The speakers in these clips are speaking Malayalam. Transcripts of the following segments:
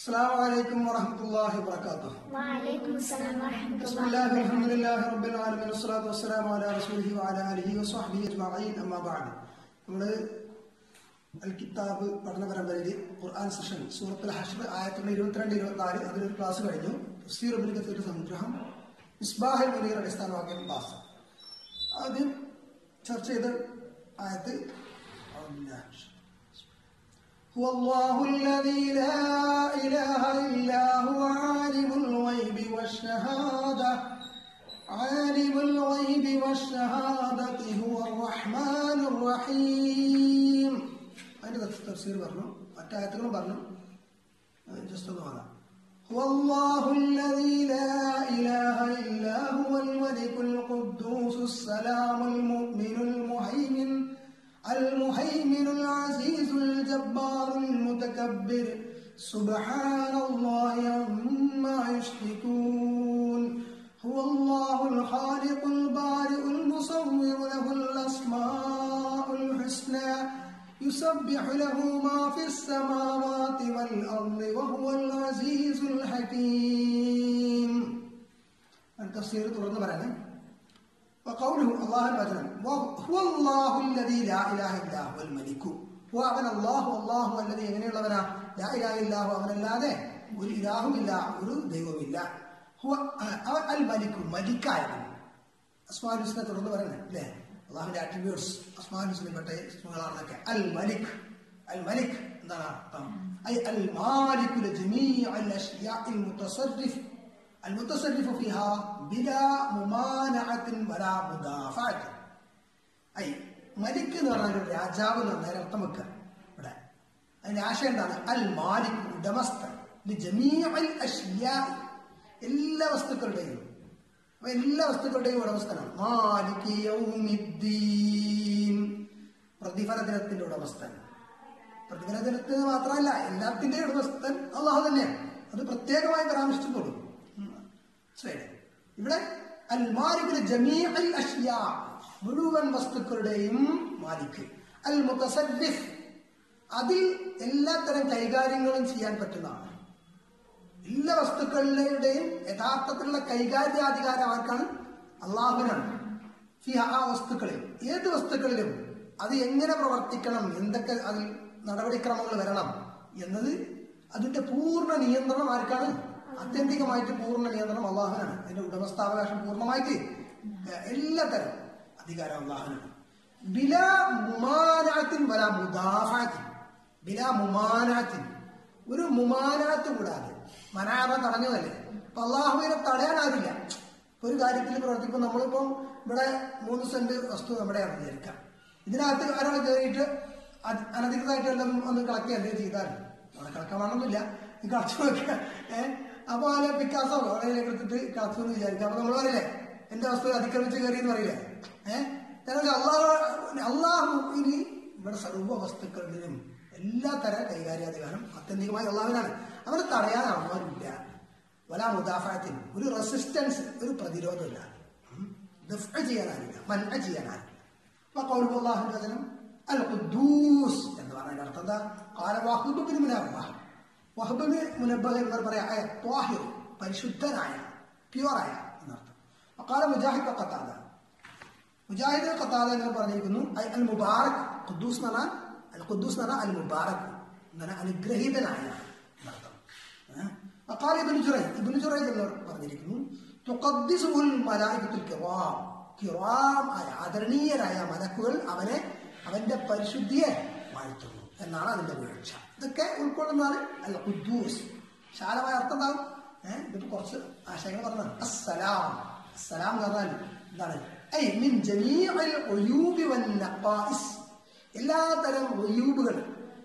السلام عليكم ورحمة الله وبركاته وعليكم السلام ورحمة بسم الله الله الحمد لله رب العالمين والصلاة والسلام على رسوله وعلى آله وصحبه أجمعين أما بعد നമ്മള് അൽ കിതാബ് പഠന പരമ്പരയിൽ ഖുർആൻ സെഷൻ സൂറത്തുൽ ഹഷ്ർ ആയത്തുള്ള ഇരുപത്തിരണ്ട് ഇരുപത്തിനാല് അതിലൊരു ക്ലാസ് കഴിഞ്ഞു തഫ്സീർ ഇബ്നു കസീർ സംഗ്രഹം മിസ്ബാഹിൽ മുനീർ അടിസ്ഥാനമാക്കിയ ക്ലാസ് ആദ്യം ചർച്ച ചെയ്ത ആയത്ത് هو الله الذي لا إله إلا هو عالم الغيب والشهادة عالم الغيب والشهادة هو الرحمن الرحيم അതിന്റെ തഫ്സീർ പറഞ്ഞു മറ്റായത്തുകളും പറഞ്ഞു ജസ്റ്റ് ഒന്ന് പറയാം هو الله الذي لا إله إلا هو الملك القدوس السلام المؤمن المهيمن المهيمن العزيز الجبار المتكبر سبحان الله عما يشركون هو الله الخالق البارئ المصور له الأسماء الحسنى يسبح له ما في السماوات والأرض وهو العزيز الحكيم التفسير തുറന്നു പറയാനേ وقوله الله الوزن هو الله الذي لا اله الا هو الملك هو അവൻ അല്ലാഹു അല്ലാഹു അല്ലതി എങ്ങനെയുള്ളവനാ ലാ ഇലാഹ ഇല്ലാഹു അവനല്ലാതെ ഒരു ഇലാഹുമില്ല ഒരു ദൈവമില്ല ഹുവ അവൻ അൽ മലിക്കു മലിക്കായവൻ അസ്മാൽ ഹുസ്നെ തുടർന്ന് പറയുന്നത് അല്ലേ അള്ളാഹുവിന്റെ ആട്രിബ്യൂട്ട്സ് അസ്മാൽ ഹുസ്നിൽപ്പെട്ട ഇസ്മുകളാണെന്നൊക്കെ അൽ മലിക് അൽ മലിക് എന്താണ് അർത്ഥം ഐ അൽ മാലിക്കുൽ ജമീഅ അൽ അഷ്യാഇൽ മുതസർരിഫ് المتصرف فيها بلا ممانعة ولا مدافعة ഐ മലിക് എന്ന് പറഞ്ഞാൽ ഒരു രാജാവ് എന്ന് പറഞ്ഞാൽ അർത്ഥം വെക്കുക ഇവിടെ അതിന്റെ ആശയം എന്താണ് അൽ മാലിക് ഉടമസ്ഥൻ ഇത് ജമീഅൽ അഷ്യാ എല്ലാ വസ്തുക്കളുടെയും അപ്പൊ എല്ലാ വസ്തുക്കളുടെയും ഉടമസ്ഥനാണ് മാലിക് യൗമിദ്ദീൻ പ്രതിഫല ദിനത്തിന്റെ ഉടമസ്ഥൻ പ്രതിഫല ദിനത്തിന് മാത്രമല്ല എല്ലാത്തിന്റെയും ഉടമസ്ഥൻ അള്ളാഹു തന്നെയാണ് അത് പ്രത്യേകമായി പരാമർശിച്ചിട്ടുള്ളൂ ശരി ഇവിടെ അൽ മാലിക്കിന് ജമീഅൽ അഷ്യാ മുഴുവൻ വസ്തുക്കളുടെയും മാലിക് അൽ മുത്തസദ്ദിഫ് അതിൽ എല്ലാത്തരം കൈകാര്യങ്ങളും ചെയ്യാൻ പറ്റുന്നതാണ് എല്ലാ വസ്തുക്കളുടെയും യഥാർത്ഥത്തിലുള്ള കൈകാര്യാധികാരം ആർക്കാണ് അള്ളാഹുവിനാണ് ഫിഹ ആ വസ്തുക്കളിൽ ഏത് വസ്തുക്കളിലും അത് എങ്ങനെ പ്രവർത്തിക്കണം എന്തൊക്കെ അതിൽ നടപടിക്രമങ്ങൾ വരണം എന്നത് അതിന്റെ പൂർണ്ണ നിയന്ത്രണം ആർക്കാണ് ആത്യന്തികമായിട്ട് പൂർണ്ണ നിയന്ത്രണം അള്ളാഹുനാണ് അതിന്റെ ഉടമസ്ഥാവകാശം പൂർണ്ണമായിട്ട് എല്ലാ തരം അധികാരം അള്ളാഹുനാണ് ബില മുമാനാത്തിൻ വല മുദാഫാത്തിൻ ബില മുമാനാത്തിൻ ഒരു മുമാനാത്ത് കൂടാതെ മനാറ തടഞ്ഞതല്ലേ അപ്പൊ അള്ളാഹുവിനെ തടയാൻ ആരില്ല ഇപ്പൊ ഒരു കാര്യത്തിൽ പ്രവർത്തിക്കുമ്പോൾ നമ്മളിപ്പം ഇവിടെ മൂന്ന് സെന്റ് വസ്തു നമ്മുടെയാണ് വിചാരിക്കാം ഇതിനകത്ത് ഒരാൾ കയറിയിട്ട് അനധികൃതമായിട്ട് എല്ലാം ഒന്ന് കളക്ട് എന്തെങ്കിലും ചെയ്താൽ അവിടെ കളക്കാൻ വേണമെന്നില്ല ഈ കളച്ചു നോക്കുക ഏഹ് അപ്പൊ അതിലെ പിക്കാസോ അവിടെ എടുത്തിട്ട് കളച്ചു എന്ന് വിചാരിക്കാം അപ്പൊ നമ്മൾ പറയില്ലേ എന്റെ വസ്തു അതിക്രമിച്ച് കയറി എന്ന് പറയില്ലേ ഏഹ് എന്നാൽ അള്ളാഹു അള്ളാഹു ഇനി ഇവിടെ സർവ്വ വസ്തുക്കളിലും എല്ലാ തരം കൈകാര്യാധികാരം ആത്യന്തികമായി അള്ളാഹുവിനാണ് അവനെ തടയാൻ ആരുമില്ല വല മുദാഫാത്തിന് ഒരു റെസിസ്റ്റൻസ് ഒരു പ്രതിരോധമില്ല ദഫ്അ ചെയ്യാനാരില്ല മൻഅ ചെയ്യാനാരില്ല അപ്പൊ കൗലുബ് അള്ളാഹുവിന്റെ വചനം അൽ ഖുദ്ദൂസ് എന്ന് പറഞ്ഞതിന്റെ അർത്ഥം എന്താ കാല വാഹുബിന് മുനബ്ബഹ് വഹബിന് മുനബ്ബഹ് എന്ന് പറയാ ത്വാഹിർ പരിശുദ്ധനായ പ്യുവറായ എന്നർത്ഥം അക്കാല മുജാഹിദ് കത്താദ മുജാഹിദ് കത്താദ എന്ന് പറഞ്ഞിരിക്കുന്നു അൽ മുബാറക് ഖുദ്ദൂസ് എന്ന് പറഞ്ഞാൽ അൽ ഖുദ്ദൂസ് എന്ന് പറഞ്ഞാൽ അൽ മുബാറക് എന്ന് അനുഗ്രഹീതനായ എന്നർത്ഥം അക്കാല ഇബിന് ജുറൈ ഇബിന് ജുറൈ എന്ന് പറഞ്ഞിരിക്കുന്നു തുഖദ്ദിസുൽ മലായികത്തുൽ കിറാം കിറാം ആയ ആദരണീയരായ മലക്കുകൾ അവനെ അവന്റെ പരിശുദ്ധിയെ വാഴ്ത്തുന്നു എന്നാണ് അതിന്റെ വീഴ്ച ഇതൊക്കെ ഉൾക്കൊള്ളുന്നതാണ് അല്ല ഖുദ്ദൂസ് ശാലമായ അർത്ഥം എന്താകും ഏഹ് ഇതിപ്പോ കുറച്ച് ആശയങ്ങൾ പറഞ്ഞതാണ് അസ്സലാം അസ്സലാം എന്ന് പറഞ്ഞാൽ എന്താണ് ഐ മിൻ ജമീഅൽ ഉയൂബി വൻ നഖായിസ് എല്ലാ തരം ഒയൂബുകൾ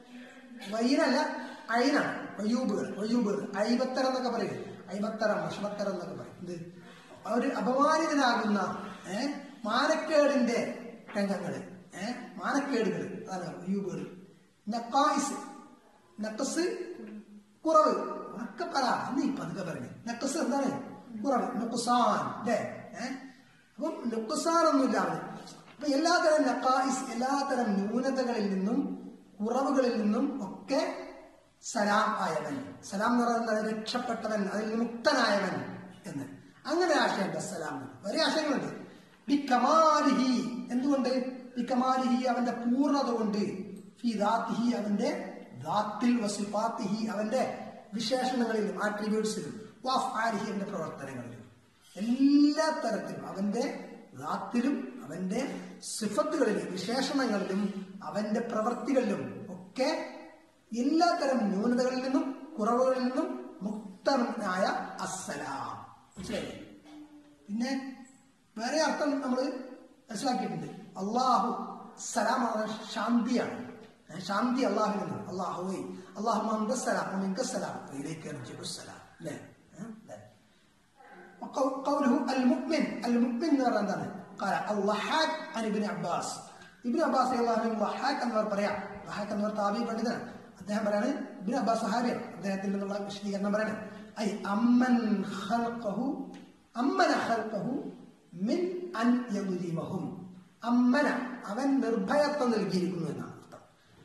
വൈനല്ല അയിനാണ് ഒയൂബുകൾ ഒയൂബുകൾ അയ്പത്തരം എന്നൊക്കെ പറയും അയ്പത്തരം ഭക്ഷണത്തരം എന്നൊക്കെ പറയും ഇത് ഒരു അപമാനിതനാകുന്ന ഏഹ് മാനക്കേടിന്റെ രംഗങ്ങള് ഏഹ് മാനക്കേടുകൾ അതാണ് ഒയൂബുകൾ നക്കായിസ് നക്കസ് കുറവ് ഒക്കെ പറ നീ പതുക്കെ പറഞ്ഞു നക്കസ് എന്താണ് കുറവ് നുക്കുസാൻ അല്ലേ ഏഹ് അപ്പം നുക്കുസാൻ ഒന്നുമില്ല അവന് അപ്പൊ എല്ലാതരം നക്കായിസ് എല്ലാതരം ന്യൂനതകളിൽ നിന്നും കുറവുകളിൽ നിന്നും ഒക്കെ സലാം ആയവൻ സലാം എന്ന് പറയുന്നത് രക്ഷപ്പെട്ടവൻ അതിൽ നിന്ന് മുക്തനായവൻ എന്ന് അങ്ങനെ ആശയമുണ്ട് സലാം എന്ന്. വേറെ ആശയങ്ങളുണ്ട് ബിക്കമാലിഹി എന്തുകൊണ്ട് ബിക്കമാലിഹി അവന്റെ പൂർണ്ണത കൊണ്ട് ഫി ദാത്തിഹി അവന്റെ ദാത്തിൽ വസിഫാത്തിഹി അവന്റെ വിശേഷണങ്ങളിലും ആട്രിബ്യൂട്ട്സിലും വാഫ്ആലിഹി അവന്റെ പ്രവർത്തനങ്ങളിലും എല്ലാ തരത്തിലും അവന്റെ ദാത്തിലും അവന്റെ സിഫത്തുകളിലും വിശേഷണങ്ങളിലും അവന്റെ പ്രവൃത്തികളിലും ഒക്കെ എല്ലാത്തരം ന്യൂനതകളിൽ നിന്നും കുറവുകളിൽ നിന്നും മുക്തനായ അസ്സലാം മനസ്സിലായില്ലേ പിന്നെ വേറെ അർത്ഥം നമ്മൾ മനസ്സിലാക്കിയിട്ടുണ്ട് അള്ളാഹു സലാം ആണ് ശാന്തിയാണ് ഏ, ശാന്തി അള്ളാഹുവിൽ നിന്ന് അള്ളാഹുവേ അള്ളാഹു മന്ദസ്സലാം മിങ്കസ്സലാം ഇതിലേക്ക് അല്ലേ ഏ, അല്ലേ? وقو- قوله المؤمن المؤمن എന്ന് പറഞ്ഞാൽ എന്താണ് قال الضحاك عن ابن عباس ഇബ്നു അബ്ബാസ് റളിയല്ലാഹു അൻഹു വഹാക്ക് എന്നവർ പറയാം വഹാക്ക് എന്നവർ താബി പണ്ഡിതനാണ് അദ്ദേഹം പറയാണ് ഇബ്നു അബ്ബാസ് സഹാബിയാണ് അദ്ദേഹത്തിൽ നിന്നുള്ള വിശദീകരണം പറയാണ് ഐ അമ്മൻ ഖൽഖഹു അമ്മന ഖൽഖഹു മിൻ അൻ യദ്ലിമഹും അമ്മന അവൻ നിർഭയത്വം നൽകിയിരിക്കുന്നു എന്നാണ് അർത്ഥം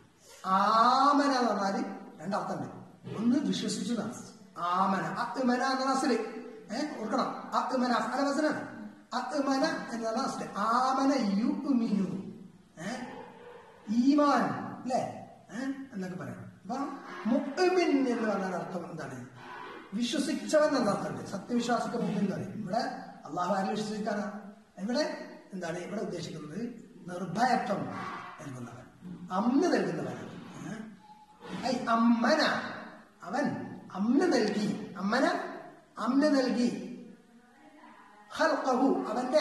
ആമന എന്ന് പറഞ്ഞാല് രണ്ടർത്ഥമുണ്ട് ഒന്ന് വിശ്വസിച്ചു എന്നാണ് ആമന അത്മന എന്ന അസല് ഏഹ് ഓർക്കണം അത്മന അഫല വസനാണ് അത്മന എന്നാണ് അസല് ആമന യുമിനു ഏഹ് ഈമാൻ അല്ലേ ഏഹ് എന്നൊക്കെ പറയാം അപ്പൊ മുഅ്മിൻ എന്ന് പറഞ്ഞാൽ അർത്ഥം എന്താണ് വിശ്വസിച്ചവൻ എന്ന അർത്ഥമുണ്ട് സത്യവിശ്വാസിക്ക് മുമ്പിൽ എന്ന് പറയും ഇവിടെ അള്ളാഹു ആരും വിശ്വസിക്കാനാ ഇവിടെ എന്താണ് ഇവിടെ ഉദ്ദേശിക്കുന്നത് നിർഭയത്വം നൽകുന്നവൻ അമ്മ നൽകുന്നവനാണ് ഏഹ്? ഐ അമ്മന അവൻ അമ്മ നൽകി അമ്മന അമ്മ നൽകി ഖൽഖഹു അവന്റെ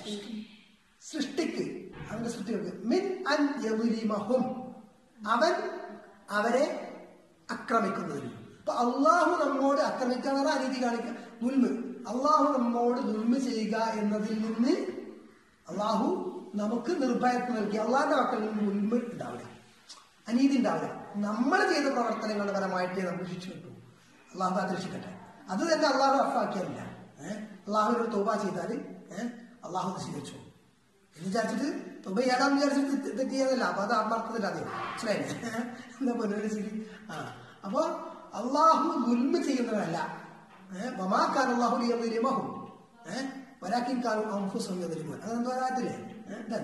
സൃഷ്ടിക്ക് അവന്റെ സൃഷ്ടികൾക്ക് മിൻ അൻ യദുലിമഹും അവൻ അവരെ ആക്രമിക്കുന്നതിന് അപ്പൊ അള്ളാഹു നമ്മോട് ആക്രമിക്കാൻ അനീതി കാണിക്കുക ദുൽമ് അള്ളാഹു നമ്മോട് ദുൽമ ചെയ്യുക എന്നതിൽ നിന്ന് അള്ളാഹു നമുക്ക് നിർഭയത്വം നൽകി അള്ളാഹിന്റെ മക്കളിൽ നിന്ന് ഉൽമ ഉണ്ടാവില്ല അനീതി ഉണ്ടാവില്ല നമ്മൾ ചെയ്ത പ്രവർത്തനങ്ങളുടെ ഫലമായിട്ടേ നമുക്ക് ശിക്ഷ കിട്ടും അള്ളാഹു അത് രക്ഷിക്കട്ടെ അത് തന്നെ അള്ളാഹു അഫാക്കിയല്ല ഏഹ് അള്ളാഹുവിനോട് തോബ ചെയ്താൽ ഏഹ് അള്ളാഹു അത് സ്വീകരിച്ചു എന്ന് വിചാരിച്ചിട്ട് തുബ ചെയ്യാതാന്ന് വിചാരിച്ചിട്ട് തെറ്റ് തെറ്റ് ചെയ്യാതല്ല അപ്പൊ അത് ആത്മാർത്ഥത്തില്ല അതെ മനസ്സിലായില്ലേ എന്താ പൊന്നുവിനെ ശരി ആ അപ്പൊ അള്ളാഹു ദുൽമ ചെയ്യുന്നവരല്ല ഏഹ് വമാക്കാൻ അള്ളാഹു ലിയമഹും ഏഹ് വരാക്കിൻ കാലും അംഫുസും യദലിമുൻ അതെന്തോ ആയത്തില്ലേ ഏഹ് then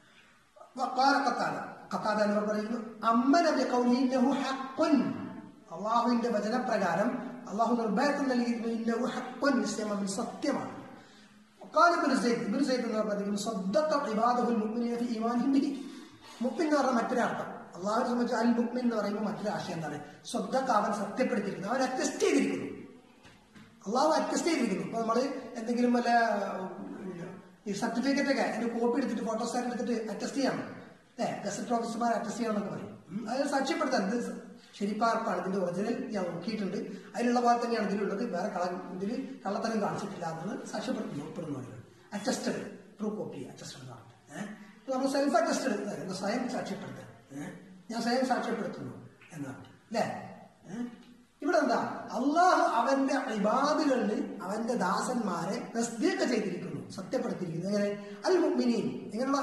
وقال قتادة قتادة എന്ന് പറയുന്നു അമ്മന ബിഖൗലിഹി ഇന്നഹു ഹഖ്ഖുൻ അള്ളാഹുവിന്റെ വചനപ്രകാരം അള്ളാഹു നിർഭയത്വം നൽകിയിരുന്നു ഇന്നഹു ഹഖ്ഖുൻ നിശ്ചയം അവൻ സത്യമാണ് وقال ابن زيد ابن زيد എന്ന് പറയുന്നത് صدق عباده المؤمنين في ايمانهم به മുഅ്മിൻ എന്ന് പറഞ്ഞ മറ്റൊരർത്ഥം അള്ളാഹുവിനെ സംബന്ധിച്ച് അൽ മുഅ്മിൻ എന്ന് പറയുമ്പോൾ മറ്റൊരു ആശയം എന്താണ് സ്വദ്ദക്ക് അവൻ സത്യപ്പെടുത്തിയിരിക്കുന്നു അവൻ അറ്റസ്റ്റ് ചെയ്തിരിക്കുന്നു അള്ളാഹു അറ്റസ്റ്റ് ചെയ്തിരിക്കുന്നു ഇപ്പൊ നമ്മള് എന്തെങ്കിലും വല്ല ഉം, ഈ സർട്ടിഫിക്കറ്റ് ഒക്കെ അതിന്റെ കോപ്പി എടുത്തിട്ട് ഫോട്ടോസ്റ്റാറ്റ് എടുത്തിട്ട് അറ്റസ്റ്റ് ചെയ്യണം അല്ലേ ഗസറ്റ് ഓഫീസർമാർ അറ്റസ്റ്റ് ചെയ്യണമെന്നൊക്കെ പറയും ഉം, അത് സാക്ഷ്യപ്പെടുത്താൻ ഇത് ശരിപ്പാർപ്പാണ് ഇതിന്റെ ഒറിജിനൽ ഞാൻ നോക്കിയിട്ടുണ്ട് അതിലുള്ള പോലെ തന്നെയാണ് ഇതിലുള്ളത് വേറെ കള ഇതിൽ കള്ളത്തരം കാണിച്ചിട്ടില്ല എന്ന് സാക്ഷ്യപ്പെടുത്തുന്നു അറ്റസ്റ്റഡ് ട്രൂ കോപ്പി അറ്റസ്റ്റഡ് എന്ന് പറഞ്ഞിട്ട് ഏഹ് നമ്മൾ സെൽഫ് അറ്റസ്റ്റഡ് എന്താ സ്വയം സാക്ഷ്യപ്പെടുത്തുക ഏഹ് ഞാൻ സ്വയം സാക്ഷ്യപ്പെടുത്തുന്നു എന്നാണ് അല്ലേ ഏഹ് ഇവിടെ എന്താ അള്ളാഹു അവന്റെ ഇബാദുകളിൽ അവന്റെ ദാസന്മാരെ തസ്ദീഖ് ചെയ്തിരിക്കുന്നു സത്യപ്പെടുത്തിയിരിക്കുന്നു എങ്ങനെ അൽ മുഅ്മിനീൻ എങ്ങനെയുള്ള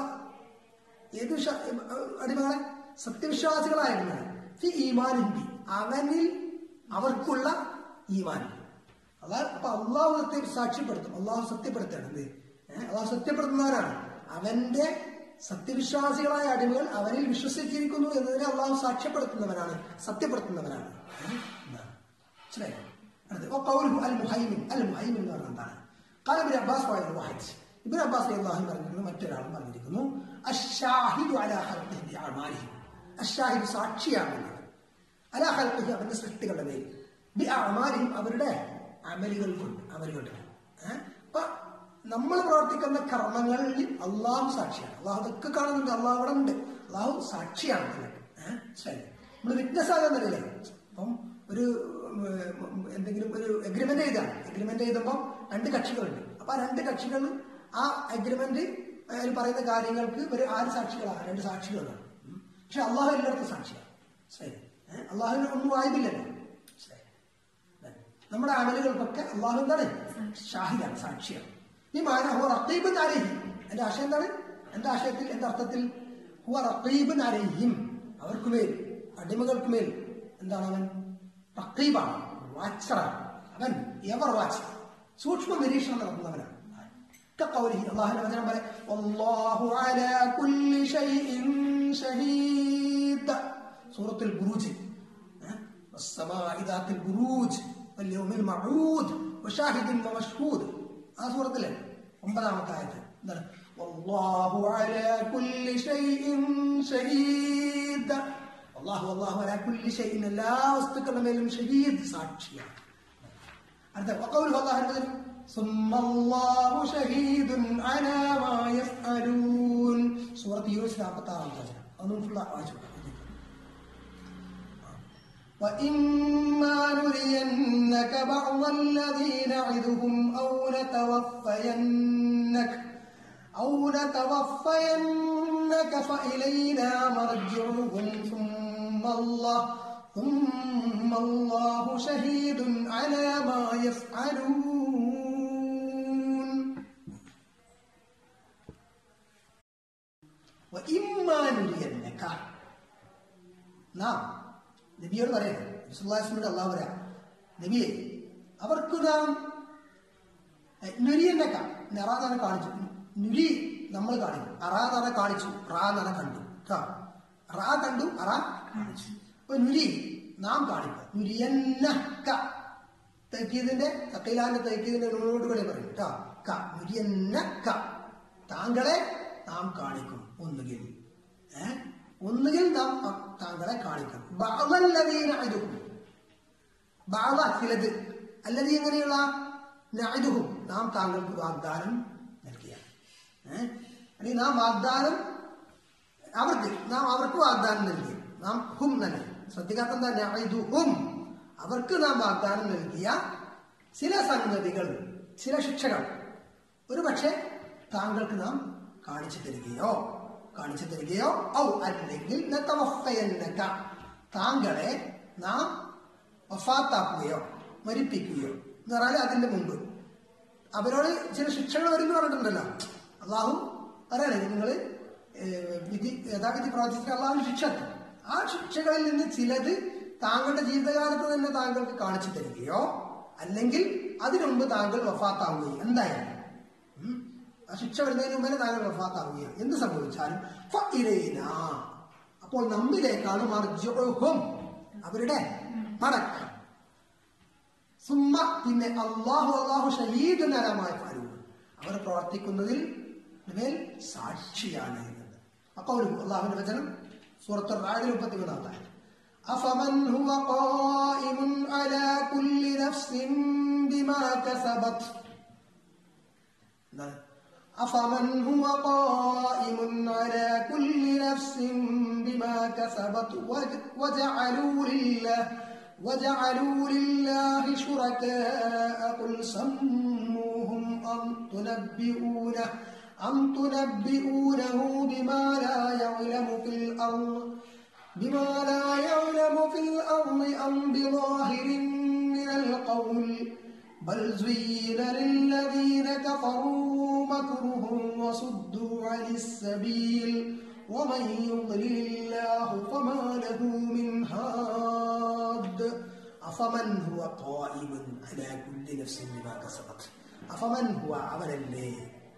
ഏത് വിശ്വാ അടിമകളെ സത്യവിശ്വാസികളായിരുന്നു ഫി ഈമാനിൻ ബി അവനിൽ അവർക്കുള്ള ഈമാൻ അള്ളാഹ് അപ്പൊ അള്ളാഹു സത്യം സാക്ഷ്യപ്പെടുത്തും അള്ളാഹു സത്യപ്പെടുത്തുകയാണ് എന്ത് ഏഹ് അള്ളാഹു സത്യപ്പെടുത്തുന്നവനാണ് അവന്റെ സത്യവിശ്വാസികളായ അടിമകൾ അവനിൽ വിശ്വസിച്ചിരിക്കുന്നു എന്നതിനെ അള്ളാഹു സാക്ഷ്യപ്പെടുത്തുന്നവനാണ് സത്യപ്പെടുത്തുന്നവനാണ് ഏഹ്? എന്നാണ്. മനസ്സിലായോ? അടുത്തത്. وقوله المهيمن المهيمن എന്ന് പറഞ്ഞാൽ എന്താണ് قال ابن عباس وغير واحد ഇബ്നു അബ്ബാസ് റളിയല്ലാഹു പറഞ്ഞിരിക്കുന്നു മറ്റൊരാളും പറഞ്ഞിരിക്കുന്നു അഷ്ഷാഹിദു അലാ ഖൽഖിഹി ബിഅഅമാലിഹി അഷ്ഷാഹിദു സാക്ഷിയാകുന്നത് അലാ ഖൽഖിഹി അവന്റെ സൃഷ്ടികളുടെ മേൽ ബിഅഅമാലിഹിം അവരുടെ അമലുകൾ കൊണ്ട് അമലുകൾ കൊണ്ട് ഏഹ്? അപ്പൊ നമ്മൾ പ്രവർത്തിക്കുന്ന കർമ്മങ്ങളിൽ അള്ളാഹു സാക്ഷിയാണ് അള്ളാഹു അതൊക്കെ കാണുന്നുണ്ട് അള്ളാഹു അവിടെ ഉണ്ട് അള്ളാഹു സാക്ഷിയാണ് ഇതിനൊക്കെ. ഏഹ്? ശരി നമ്മൾ വിറ്റ്നസ് ആകാൻ നിലയില്ലേ അപ്പം ഒരു ഉം, ഉം, എന്തെങ്കിലും ഒരു എഗ്രിമെന്റ് എഴുതാണ് എഗ്രിമെന്റ് എഴുതുമ്പോൾ രണ്ട് കക്ഷികളുണ്ട് അപ്പൊ ആ രണ്ട് കക്ഷികൾ ആ എഗ്രിമെന്റ് അതിൽ പറയുന്ന കാര്യങ്ങൾക്ക് ഒരു ആറ് സാക്ഷികളാണ് രണ്ട് സാക്ഷികളാണ് ഉം. പക്ഷെ അള്ളാഹു എല്ലായിടത്തും സാക്ഷിയാണ് ശരി ഏഹ്? അള്ളാഹുവിന് ഒന്നും വായ്പില്ലല്ലോ ശരി നമ്മുടെ അമലുകൾക്കൊക്കെ അള്ളാഹു എന്താണ് ഷാഹിദാണ് സാക്ഷിയാണ് ഈ മാന ഹുവ റഖീബുൻ അലൈഹിം എന്റെ ആശയം എന്താണ് എന്റെ ആശയത്തിൽ എന്റെ അർത്ഥത്തിൽ ഹുവ റഖീബുൻ അലൈഹിം അവർക്ക് മേൽ അടിമകൾക്ക് മേൽ എന്താണ് അവൻ റക്കീബാണ് വാച്ചറാണ് അവൻ എവർ വാച്ച് സൂക്ഷ്മ നിരീക്ഷണം നടത്തുന്നവനാണ് كقوله الله مثلا والله على كل شيء شهيد سورة البروج والسماء ذات البروج واليوم الموعود وشاهد ومشهود ആ സൂറത്തിലെ ഒമ്പതാമത്തെ ആയത്ത് എന്താണ് والله على كل شيء شهيد അള്ളാഹു അള്ളാഹു അല കുല്ലി ഷൈഇൻ എല്ലാ വസ്തുക്കളുടെ മേലും ഷഹീദ് സാക്ഷിയാണ് അടുത്ത وقوله الله عز ثم الله شهيد على ما يفعلون سورة يونس 46 വചനം അതൊന്നും ഫുൾ വായിച്ചു وإما نرينك بعض الذي نعدهم أو نتوفينك أو نتوفينك فإلينا مرجعهم ثم الله ثم الله شهيد على ما يفعلون وإما نرينك നാം നബിയോട് പറയണം വിശ്വാസിനോട് അള്ളാഹ് പറയാം നബിയെ അവർക്ക് നാം നുരിയെന്നക്ക നിറാന്നാണ് കാണിച്ചു നുരി നമ്മൾ കാണിക്കും അറാന്നാണ് കാണിച്ചു റാന്നാണ് കണ്ടു കേട്ടോ റാ കണ്ടു അറ കാണിച്ചു അപ്പൊ നുരി നാം കാണിക്കുക നുരിയന്നക്ക തൈക്കീതിന്റെ തക്കയിലാന്റെ തൈക്കീതിന്റെ നൂലോട് കൂടെ പറയും കേട്ടോ ക നുരിയന്നക്ക താങ്കളെ നാം കാണിക്കും ഒന്നുകിൽ ഏ ഒന്നുകിൽ നാം താങ്കളെ കാണിക്കും ബാളല്ലതീന ഇതും ബാള ചിലത് അല്ലത് എങ്ങനെയുള്ള നായിദുഹും നാം താങ്കൾക്ക് വാഗ്ദാനം നൽകിയ അല്ലെങ്കിൽ നാം വാഗ്ദാനം അവർക്ക് നാം അവർക്ക് വാഗ്ദാനം നൽകി നാം ഹും നൽകി ശ്രദ്ധിക്കാത്ത എന്താ നായിദുഹും അവർക്ക് നാം വാഗ്ദാനം നൽകിയ ചില സംഗതികൾ ചില ശിക്ഷകൾ ഒരു പക്ഷേ താങ്കൾക്ക് നാം കാണിച്ചു തരികയോ കാണിച്ചു തരികയോ ഔ അല്ലെങ്കിൽ നത്തവഫയന്നക താങ്കളെ നാം വഫാത്താക്കുകയോ മരിപ്പിക്കുകയോ എന്ന് പറഞ്ഞാൽ അതിന്റെ മുമ്പ് അവരോട് ചില ശിക്ഷകൾ വരുന്നു പറഞ്ഞിട്ടുണ്ടല്ലോ അള്ളാഹു പറയണേ നിങ്ങൾ വിധി യഥാവിധി പ്രവർത്തിച്ചിട്ട് അള്ളാഹു ശിക്ഷ തരും. ആ ശിക്ഷകളിൽ നിന്ന് ചിലത് താങ്കളുടെ ജീവിതകാലത്ത് തന്നെ താങ്കൾക്ക് കാണിച്ചു തരികയോ അല്ലെങ്കിൽ അതിനു മുമ്പ് താങ്കൾ വഫാത്താവുകയോ എന്തായാലും ഉം. ആ ശിക്ഷ വരുന്നതിന് മുമ്പേ താങ്കൾ വഫാത്താവുകയോ എന്ത് സംഭവിച്ചാലും ഫഇലൈന. അപ്പോൾ നമ്മിലേക്കാണ് മർജുഹും അവരുടെ മടക്കം സുമ്മ പിന്നെ അള്ളാഹു അള്ളാഹു ഷഹീദുനരമായി ഫലു അവർ പ്രവർത്തിക്കുന്നതിൽ മേൽ സാക്ഷിയാണ് എന്നത് അപ്പോൾ അള്ളാഹുവിന്റെ വചനം സൂറത്ത് റാഡിൽ മുപ്പത്തി മൂന്നാമത്തെ أفمن هو قائم على كل نفس بما كسبت أفمن هو قائم على كل نفس بما كسبت وجعلوا لله وجعلوا لله شركاء قل سموهم أم تنبئونه أم تنبئونه بما لا يعلم في الأرض بما لا يعلم في الأرض أم بظاهر من القول بل زين للذين كفروا مكرهم وصدوا عن السبيل ومن يضلل الله فما له من هاد أفمن هو قائم على كل نفس بما كسبت أفمن هو عمل الليل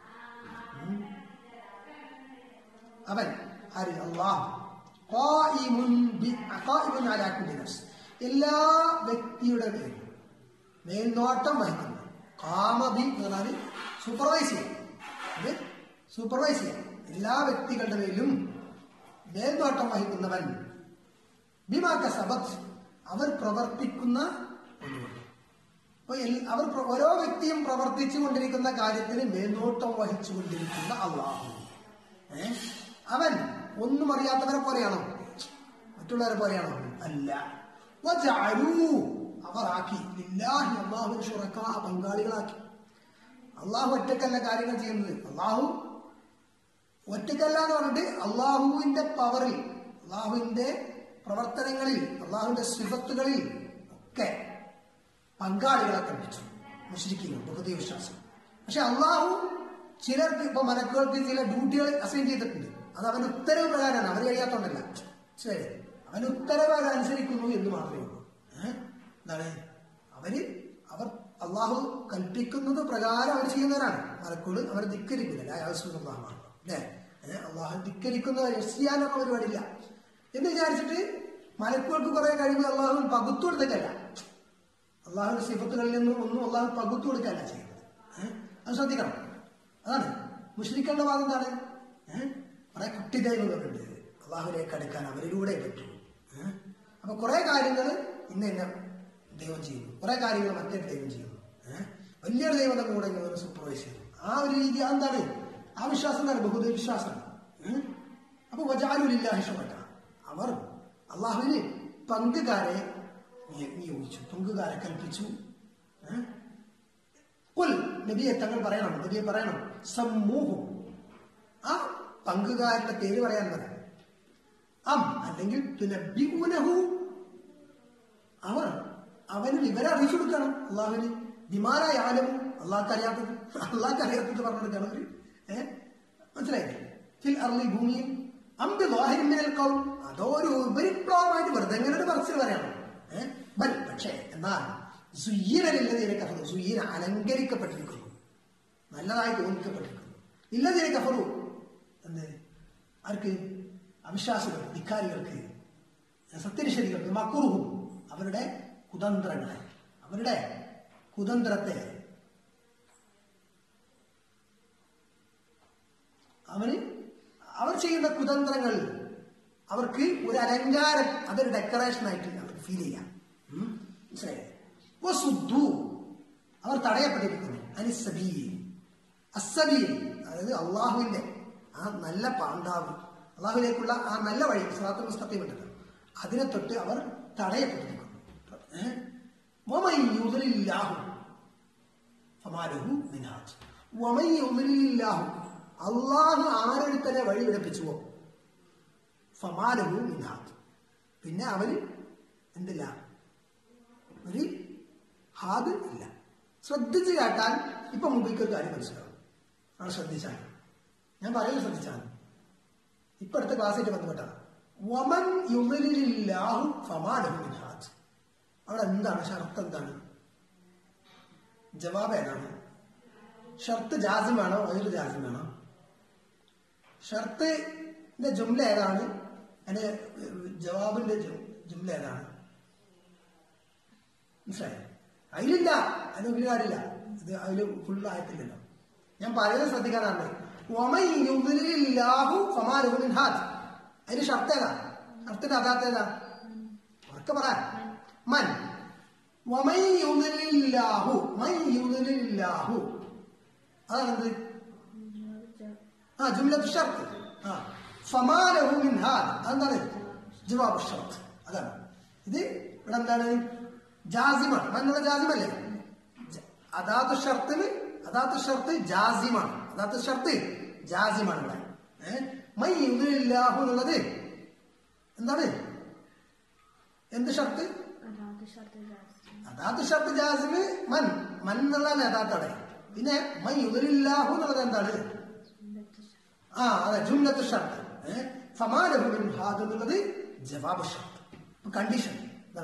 അവൻ ആര് അള്ളാഹു ഖായിമുൻ ബി- ഖായിമുൻ അലാ കുല്ലി നഫ്സ് എല്ലാ വ്യക്തിയുടെ മേലും മേൽനോട്ടം വഹിക്കുന്നു കാമബി എന്ന് പറഞ്ഞാൽ സൂപ്പർവൈസ് ചെയ്യാം ഇത് സൂപ്പർവൈസ് ചെയ്യാം എല്ലാ വ്യക്തികളുടെ മേലും മേൽനോട്ടം വഹിക്കുന്നവൻ ബിമാക്ക സബത്ത് അവർ പ്രവർത്തിക്കുന്ന ഒന്നുകൊണ്ട് അപ്പൊ എൽ- അവർ പ്ര- ഓരോ വ്യക്തിയും പ്രവർത്തിച്ചു കൊണ്ടിരിക്കുന്ന കാര്യത്തിന് മേൽനോട്ടം വഹിച്ചു കൊണ്ടിരിക്കുന്ന അള്ളാഹു ഏ? അവൻ ഒന്നും അറിയാത്തവരെ പോലെയാണോ മറ്റുള്ളവരെ പോലെയാണോ അല്ല വജഅലൂ അവർ ആക്കി ലില്ലാഹി അള്ളാഹുവിന് ഷുറക്കാ പങ്കാളികളാക്കി അള്ളാഹു ഒറ്റക്കല്ല കാര്യങ്ങൾ ചെയ്യുന്നത് അള്ളാഹു ഒറ്റക്കല്ല എന്ന് പറഞ്ഞിട്ട് അള്ളാഹുവിന്റെ പവറിൽ അള്ളാഹുവിന്റെ പ്രവർത്തനങ്ങളിൽ അള്ളാഹുവിന്റെ സിഫത്തുകളിൽ ഒക്കെ പങ്കാളികളെ കൽപ്പിച്ചു മുസ്ലിക്കുന്നു ബഹുദൈ വിശ്വാസം പക്ഷെ അള്ളാഹു ചിലർക്ക് ഇപ്പൊ മലക്കുകൾക്ക് ചില ഡ്യൂട്ടികൾ അസൈൻ ചെയ്തിട്ടുണ്ട് അത് അവന്റെ ഉത്തരവ് പ്രകാരമാണ് അവർ കഴിയാത്തോണ്ടല്ല ശരി അവൻ ഉത്തരവ് അനുസരിക്കുന്നു എന്ന് മാത്രമേ ഉള്ളൂ ഏഹ്? എന്താണ് അവര് അവർ അള്ളാഹു കൽപ്പിക്കുന്നത് പ്രകാരം അവർ ചെയ്യുന്നവരാണ് മലക്കോട് അവർ ധിക്കരിക്കില്ല അയാൾസുള്ളതാണ് അല്ലേ ഏഹ് അള്ളാഹു ധിക്കരിക്കുന്നവർ എസ് ചെയ്യാനുള്ള പരിപാടിയില്ല എന്ന് വിചാരിച്ചിട്ട് മലക്കുകൾക്ക് കുറെ കഴിവ് അള്ളാഹു പകുത്തു കൊടുത്തേക്കല്ല അള്ളാഹുവിന്റെ സിഫത്തുകളിൽ നിന്നും ഒന്നും അള്ളാഹു പകുത്തു കൊടുക്കല്ല ചെയ്യുന്നത് ഏഹ് അത് ശ്രദ്ധിക്കണം അതാണ് മുഷ്രിക്കളുടെ വാദം എന്താണ് ഏഹ് കുറെ കുട്ടി ദൈവങ്ങളുണ്ട് അള്ളാഹുലേക്ക് അടുക്കാൻ അവരിലൂടെ പറ്റൂ ഏഹ് അപ്പൊ കുറെ കാര്യങ്ങൾ ഇന്ന ഇന്ന ദൈവം ചെയ്യുന്നു കുറെ കാര്യങ്ങൾ മറ്റൊരു ദൈവം ചെയ്യുന്നു ഏഹ് വലിയൊരു ദൈവത്തെ കൂടെ ഇങ്ങനെ സൂപ്പർവൈസ് ചെയ്യുന്നു ആ ഒരു രീതി അതെന്താണ് ആ വിശ്വാസം എന്താണ് ബഹുദൈവ വിശ്വാസമാണ് ഏഹ് അപ്പൊ വജാലുലില്ലാഹിഷമല്ല അവർ അള്ളാഹുവിന് പങ്കുകാരെ നിയ- നിയോഗിച്ചു പങ്കുകാരെ കൽപ്പിച്ചു ഏഹ് കുൽ നബിയെ തങ്ങൾ പറയണം നബിയെ പറയണം സമൂഹം ആ പങ്കുകാരുടെ പേര് പറയാൻ പറയാം അം അല്ലെങ്കിൽ തുനബ്ബിഊനഹു അവർ അവന് വിവരം അറിയിച്ചു കൊടുക്കണം അള്ളാഹുവിന് ദിമാരായാലും അള്ളാഹ്ക്ക് അറിയാത്തത് അള്ളാഹ്ക്ക് അറിയാത്തത് പറഞ്ഞു കൊടുക്കണം അവര് ഏഹ് മനസ്സിലായില്ലേ ഫിൽ അർലി ഭൂമിയിൽ അമ്പ് വാഹിരിമിനൽ കൗം അതോ ഒരു ഉപരിപ്ലവമായിട്ട് വെറുതെ എങ്ങനെ ഒരു പറച്ചിൽ പറയണം ഏഹ് ബൽ പക്ഷേ എന്നാൽ സുയ്യനലില്ലതിനെ കഫറു സുയ്യന അലങ്കരിക്കപ്പെട്ടിരിക്കുന്നു നല്ലതായി തോന്നിക്കപ്പെട്ടിരിക്കുന്നു ഇല്ലതിനെ കഫറു എന്ത് ആർക്ക് അവിശ്വാസികൾ ധിക്കാരികൾക്ക് സത്യനിഷേധികൾക്ക് മക്കുറുഹും അവരുടെ കുതന്ത്രങ്ങളെ അവരുടെ കുതന്ത്രത്തെ അവന് അവർ ചെയ്യുന്ന കുതന്ത്രങ്ങൾ അവർക്ക് ഒരു അലങ്കാരം അതൊരു ഡെക്കറേഷൻ ആയിട്ട് അവർക്ക് ഫീൽ ചെയ്യാം ഉം? മനസ്സിലായില്ലേ? വസുദ്ദു അവർ തടയപ്പെട്ടിരിക്കുന്നു അനിസബീ അസബീ അതായത് അള്ളാഹുവിന്റെ ആ നല്ല പാണ്ടാവ് അള്ളാഹുവിലേക്കുള്ള ആ നല്ല വഴി സ്വാതന്ത്ര്യ മുസ്തഖീം ഉണ്ടല്ലോ അതിനെ തൊട്ട് അവർ തടയപ്പെട്ടിരിക്കുന്നു ഏഹ്? വമൻ യുദ്ലില്ലാഹു ഫമാലഹു മിൻഹാജ് വമൻ യുദ്ലില്ലാഹു അള്ളാഹു ആരൊരുത്തനെ വഴി വിടപ്പിച്ചുവോ ഫമാലഹു മിൻഹാജ് പിന്നെ അവന് എന്തില്ല ഒരു ഹാദ് ഇല്ല ശ്രദ്ധിച്ച് കേട്ടാൽ ഇപ്പൊ മുമ്പിലേക്ക് ഒരു കാര്യം മനസ്സിലാവും ആണ് ശ്രദ്ധിച്ചാൽ ഞാൻ പറയുന്നത് ശ്രദ്ധിച്ചാൽ ഇപ്പൊ അടുത്ത ക്ലാസ്സിൽ ബന്ധപ്പെട്ടാണ് വമൻ യുമലില്ലാഹു ഫമാലഹു മിൻഹാജ് അവിടെ എന്താണ് ഷർത്ത് എന്താണ് ജവാബ് ഏതാണ് ഷർത്ത് ജാസിമാണോ അതിൽ ജാസിമാണോ ഷർത്തിന്റെ ജുംല ഏതാണ് അതിന്റെ ജവാബിന്റെ ജു- ജുംല ഏതാണ് മനസ്സിലായോ അതിലില്ല അതിന് ഒരു കാര്യമില്ല ഇത് അതിൽ ഫുൾ ആയിട്ടില്ലല്ലോ ഞാൻ പറയുന്നത് ശ്രദ്ധിക്കാനാണ് വമൻ യുദ്ലില്ലാഹു ഫമാ ലഹു മിൻ ഹാദ് അതിന് ഷർത്ത് ഏതാ ഷർത്തിന്റെ അതാത്ത ഏതാ ഉറക്കെ പറ മൻ വമൻ യുദ്ലില്ലാഹു മൻ യുദ്ലില്ലാഹു അതാണെന്ത് ആ ജുംലത്ത് ഷർത്ത് ആ ഫമാ ലഹു മിൻ ഹാദ് അതെന്താണ് ജവാബ് ഷർത്ത് അതാണ് ഇത് ഇവിടെ എന്താണ് ജാസിമാണ് മന്നുള്ള ജാസിമല്ലേ ജ- അതാത്ത് ഷർത്തിന് അതാത്ത് ഷർത്ത് ജാസിമാണ് അതാത്ത് ഷർത്ത് ജാസിമാണ് ഇവിടെ ഏഹ് മൈ യുദ്ലില്ലാഹു എന്നുള്ളത് എന്താണ് എന്ത് ഷർത്ത് അതാത്ത് ഷർത്ത് ജാസിമ് മൻ മൻ എന്നുള്ളതാണ് അതാത്തവിടെ പിന്നെ മൈ യുദ്ലില്ലാഹു എന്നുള്ളത് എന്താണ് ആ അതെ ജുംലത്ത് ഷർത്ത് ഏഹ് ഫമാലഹു മിൻ ഹാദ് എന്നുള്ളത് ജവാബ് ഷർത്ത് കണ്ടീഷൻ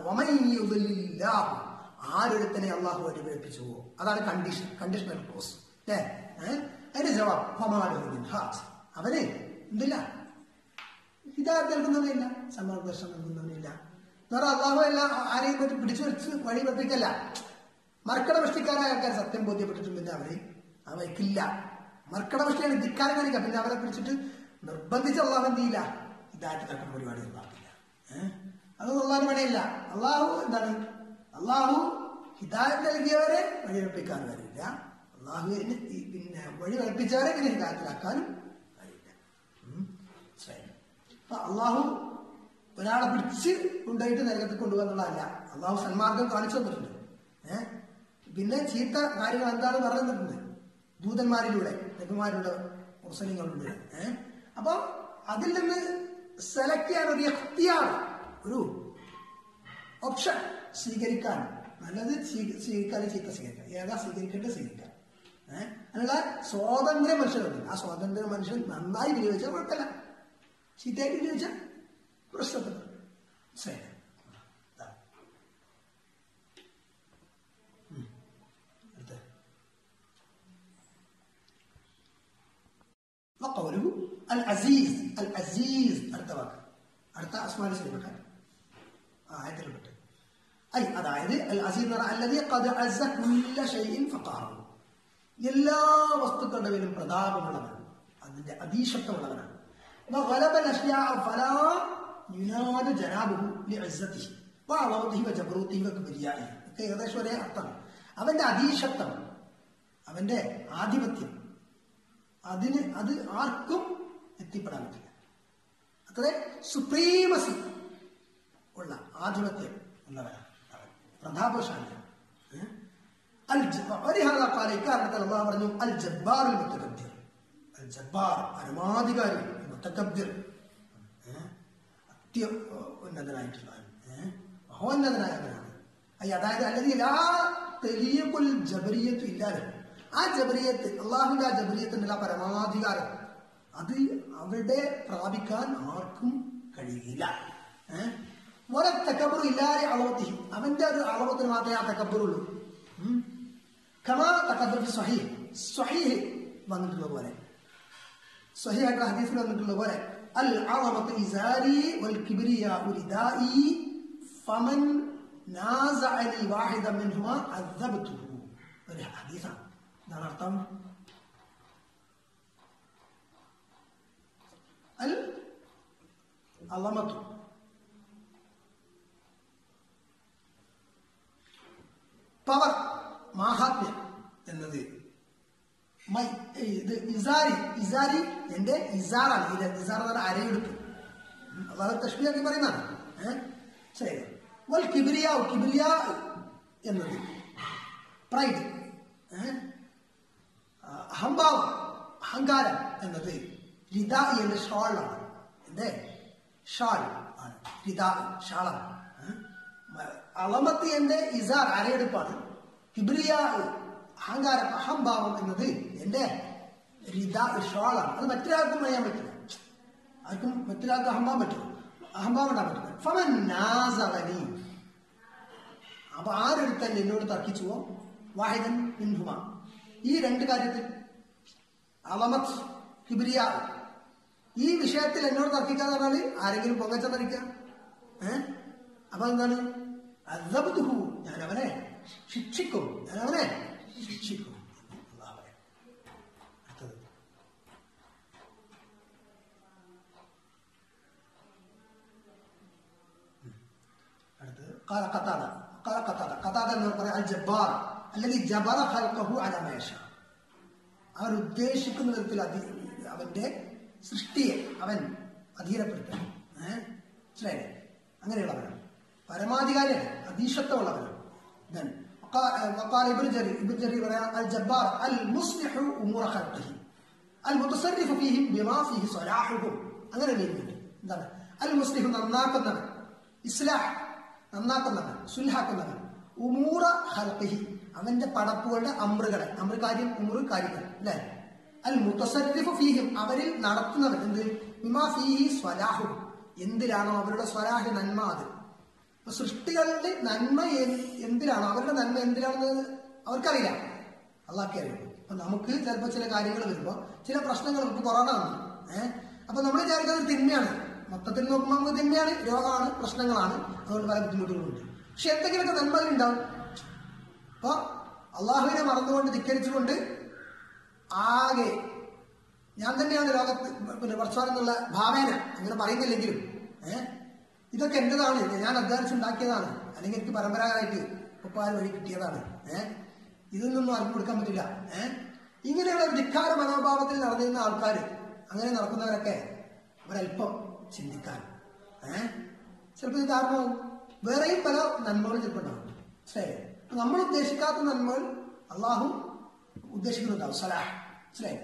ആരൊരുത്തനെ അള്ളാഹു വഴി പഠിപ്പിച്ചുവോ അതാണ് കണ്ടീഷൻ കണ്ടീഷണൽ ക്ലോസ് അല്ലേ ഏഹ് അതിന്റെ ജവാബ് ഫമാലഹു മിൻ ഹാദ് അവന് എന്തില്ല ഹിദായത്ത് നൽകുന്നവനില്ല സമാർദ്ദർശനം നൽകുന്നവനില്ല എന്ന് പറഞ്ഞാൽ അള്ളാഹു എല്ലാം ആരെയും പറ്റി പിടിച്ചു വെച്ച് വഴി പഠിപ്പിക്കല്ല മർക്കട വൃഷ്ടിക്കാരായ ആൾക്കാർ സത്യം ബോധ്യപ്പെട്ടിട്ടും പിന്നെ അവരെ ആ വയ്ക്കില്ല മർക്കട വൃഷ്ടിയാണ് ധിക്കാരം കാണിക്കുക പിന്നെ അവരെ പിടിച്ചിട്ട് നിർബന്ധിച്ച് അള്ളാഹു എന്ത് ചെയ്യില്ല ഹിദായത്ത് നൽകുന്ന പരിപാടി ഉണ്ടാക്കില്ല ഏഹ് അതൊന്നും അള്ളാഹു പണിയില്ല അള്ളാഹു എന്താണ് അള്ളാഹു ഹിദായത്ത് നൽകിയവരെ വഴി പഠിപ്പിക്കാൻ കഴിയില്ല അള്ളാഹുവിന് ഈ പിന്നെ വഴി പഠിപ്പിച്ചവരെ പിന്നെ ഹിദായത്തിലാക്കാനും കഴിയില്ല ഉം. ശരി. അപ്പൊ അള്ളാഹു ഒരാളെ പിടിച്ച് കൊണ്ടുപോയിട്ട് നരകത്തിൽ കൊണ്ടുപോകുന്നുള്ളതല്ല അള്ളാഹു സന്മാർഗം കാണിച്ചു തന്നിട്ടുണ്ട് ഏഹ് പിന്നെ ചീത്ത കാര്യങ്ങൾ എന്താണെന്ന് പറഞ്ഞു തന്നിട്ടുണ്ട് ദൂതന്മാരിലൂടെ നബിമാരുടെ മുസ്ലിങ്ങളിലൂടെ ഏഹ് അപ്പൊ അതിൽ നിന്ന് സെലക്ട് ചെയ്യാൻ ഒരു യക്തിയാണ് ഒരു ഓപ്ഷൻ സ്വീകരിക്കാൻ നല്ലത് സ്വീ- സ്വീകരിക്കാൻ ചീത്ത സ്വീകരിക്കാം ഏതാ സ്വീകരിക്കേണ്ടത് സ്വീകരിക്കാം ഏഹ് അതിനുള്ള സ്വാതന്ത്ര്യ മനുഷ്യരുണ്ട് ആ സ്വാതന്ത്ര്യ മനുഷ്യൻ നന്നായി വിനിയോഗിച്ചാൽ കുഴപ്പമില്ല ചീത്തയായിട്ട് വിനിയോഗിച്ചാൽ പ്രശ്നപ്പെടും ശരി ഇതാ. അൽ അസീസ് അൽ അസീസ് അടുത്ത വാക്ക് അടുത്ത അസ്മാനി ശരിപ്പെട്ട ആ ആയത്തിൽപ്പെട്ട് ഐ അതായത് അൽ അസീസ് എന്ന് പറഞ്ഞാൽ അല്ലതി ഖദ് അസ്സ കുല്ല ഷൈഇൻ ഫഖാറു എല്ലാ വസ്തുക്കളുടെ മേലും പ്രതാപമുള്ളവൻ അതിന്റെ അതീശത്വമുള്ളവനാണ് وغلب الأشياء فلا ينال جنابه لعزته وعظمته وجبروته وكبريائه ഒക്കെ ഏകദേശം ഒരേ അർത്ഥം അവന്റെ അതീശത്വം അവന്റെ ആധിപത്യം അതിന് അത് ആർക്കും എത്തിപ്പെടാൻ പറ്റില്ല അത്രേ സുപ്രീമസി ഉള്ള ആധിപത്യം ഉള്ളവരാണ് അവൻ പ്രതാപശാലിയാണ് ഏ? അൽ ജ- ولهذا قال ഇക്കാരണത്തിൽ അള്ളാഹു പറഞ്ഞു അൽ ജബ്ബാർ മുത്തകബ്ബിർ അൽ ജബ്ബാർ പരമാധികാരി മുത്തകബ്ബിർ ഏ? അത്യ ഉന്നതനായിട്ടുള്ളവൻ ഏ? മഹോന്നതനായവനാണ് അയ്യ അതായത് അല്ലെങ്കിൽ ആ തെലിയക്കുൽ ജബരിയത്ത് ഇല്ലാതെ ആ ജബരിയത്ത് അള്ളാഹുവിന്റെ ആ ജബരിയത്തിന്റെ ആ പരമാധികാരം അത് അവിടെ പ്രാപിക്കാൻ ആർക്കും കഴിയില്ല ഏഹ് ഒരു തക്കബറും ഇല്ലാതെ അളവത്തി അവന്റെ ഒരു അളവത്തിന് മാത്രമേ ആ തക്കബറുള്ളൂ ഉം. കമാ തക്കബർ സ്വഹീഹ് സ്വഹീഹ് വന്നിട്ടുള്ള പോലെ സ്വഹീഹായിട്ടുള്ള ഹദീസിൽ വന്നിട്ടുള്ള പോലെ അൽ അളവത്ത് ഇസാരി വൽ കിബ്രിയ ഉരിദായി ഫമൻ നാസഅനി വാഹിദ മിൻഹുമ അദ്ദബ്തുഹു ഒരു ഹദീസാണ് എന്താണ് അർത്ഥം അൽ അളമത്തു പവർ മാഹാത്മ്യം എന്നത് മൈ- ഇത് ഇസാരി ഇസാരി എന്റെ ഇസാറാണ് ഇത് ഇസാർ എന്ന് പറഞ്ഞാൽ അരയെടുപ്പ് അള്ളാഹു തഷ്മിയാക്കി പറയുന്നതാണ് ഏഹ് ശരി വൽ കിബിരിയ കിബിരിയ എന്നത് പ്രൈഡ് ഏഹ് അഹംഭാവം അഹങ്കാരം എന്നത് രിദ എന്ന ഷാളാണ് എന്റെ ഷാൾ ആണ് രിദ ഷാളാണ് ഏഹ്? മ- അളമത്ത് എന്റെ ഇസാർ അരയെടുപ്പാണ് കിബ്രിയ അഹങ്കാരം അഹംഭാവം എന്നത് എന്റെ രിദ ഷാളാണ് അത് മറ്റൊരാൾക്കും അറിയാൻ പറ്റില്ല ആർക്കും മറ്റൊരാൾക്ക് അഹംഭാവം പറ്റും അഹംഭാവം ഉണ്ടാൻ പറ്റില്ല ഫമൻ നാസവനി അപ്പൊ ആരെടുത്താൽ എന്നോട് തർക്കിച്ചുവോ വാഹിദൻ മിൻഹുമ ഈ രണ്ട് കാര്യത്തിൽ അളമത് കിബിരിയ ഈ വിഷയത്തിൽ എന്നോട് തർക്കിക്കാന്ന് പറഞ്ഞാല് ആരെങ്കിലും പൊങ്ങച്ച തറിക്കുക ഏ അപ്പൊ എന്താണ് അദ്ദബ്തുഹു. ഞാൻ അവനെ ശിക്ഷിക്കും ഞാൻ അവനെ ശിക്ഷിക്കും അല്ലാഹ് പറയാം. അടുത്തത് അടുത്തത് قال قتادة قال قتادة قتادة എന്ന് പറയാം അൽ ജബ്ബാർ അല്ലെങ്കിൽ ജബറ ഖൽഖഹു അലാ മാ യശാ അവൻ ഉദ്ദേശിക്കുന്ന വിധത്തിൽ അധീ അവന്റെ സൃഷ്ടിയെ അവൻ അധീനപ്പെടുത്തണം ഏഹ് മനസ്സിലായില്ലേ അങ്ങനെയുള്ളവനാണ് പരമാധികാരിയാണ് അധീശത്വമുള്ളവനാണ് Then, وقال وقال ابن جرير ابن جرير പറയാം الجبار المصلح امور خلقه المتصرف فيهم بما فيه صلاحهم അങ്ങനെ നീങ്ങുന്നുണ്ട് എന്താണ് അൽ മുസ്ലിഹ് നന്നാക്കുന്നവൻ ഇസ്ലാഹ് നന്നാക്കുന്നവൻ സുൽഹാക്കുന്നവൻ ഉമൂറ ഹൽഖിഹി അവന്റെ പടപ്പുകളുടെ അമ്രുകളെ അമ്ര കാര്യം ഉമുറ് കാര്യങ്ങൾ അല്ലെ അൽ മുത്തസരിഫ് ഫീഹിം അവരിൽ നടത്തുന്നവൻ എന്ത് മിമാ ഫീഹി സ്വലാഹു എന്തിലാണോ അവരുടെ സ്വലാഹ് നന്മ അത് അപ്പൊ സൃഷ്ടികളുടെ നന്മ എ- എന്തിലാണോ അവരുടെ നന്മ എന്തിലാണെന്ന് അവർക്കറിയില്ല അള്ളാഹ്ക്കെ അറിയുള്ളൂ അപ്പൊ നമുക്ക് ചിലപ്പോൾ ചില കാര്യങ്ങൾ വരുമ്പോൾ ചില പ്രശ്നങ്ങൾ നമുക്ക് കൊറോണ വന്നു ഏഹ് അപ്പൊ നമ്മൾ വിചാരിക്കുന്നത് തിന്മയാണ് മൊത്തത്തിൽ നോക്കുമ്പോൾ നമുക്ക് തിന്മയാണ് രോഗമാണ് പ്രശ്നങ്ങളാണ് അതുകൊണ്ട് പല ബുദ്ധിമുട്ടുകളുണ്ട് പക്ഷെ എന്തെങ്കിലുമൊക്കെ നന്മകൾ ഉണ്ടാവും അപ്പൊ അള്ളാഹുവിനെ മറന്നുകൊണ്ട് ധിക്കരിച്ചുകൊണ്ട് ആകെ ഞാൻ തന്നെയാണ് ലോകത്ത് പിന്നെ വർഷവാനം എന്നുള്ള ഭാവേന അങ്ങനെ പറയുന്നില്ലെങ്കിലും ഏഹ് ഇതൊക്കെ എന്റേതാണ് ഇത് ഞാൻ അധ്വാനിച്ചുണ്ടാക്കിയതാണ് അല്ലെങ്കിൽ എനിക്ക് പരമ്പരാഗതമായിട്ട് ഉപ്പാൽ വഴി കിട്ടിയതാണ് ഏഹ് ഇതിൽ നിന്നും ആർക്കും കൊടുക്കാൻ പറ്റില്ല ഏഹ് ഇങ്ങനെയുള്ള ഒരു ധിക്കാര മനോഭാവത്തിൽ നടന്നിരുന്ന ആൾക്കാർ അങ്ങനെ നടക്കുന്നവരൊക്കെ ഒരല്പം ചിന്തിക്കാൻ ഏഹ് ചിലപ്പോൾ ഇത് കാരണമാവും വേറെയും പല നന്മകളും ചിലപ്പോൾ ഉണ്ടാവും മനസ്സിലായില്ലേ അപ്പൊ നമ്മൾ ഉദ്ദേശിക്കാത്ത നന്മകൾ അള്ളാഹു ഉദ്ദേശിക്കുന്നുണ്ടാവും സലാഹ് മനസ്സിലായില്ലേ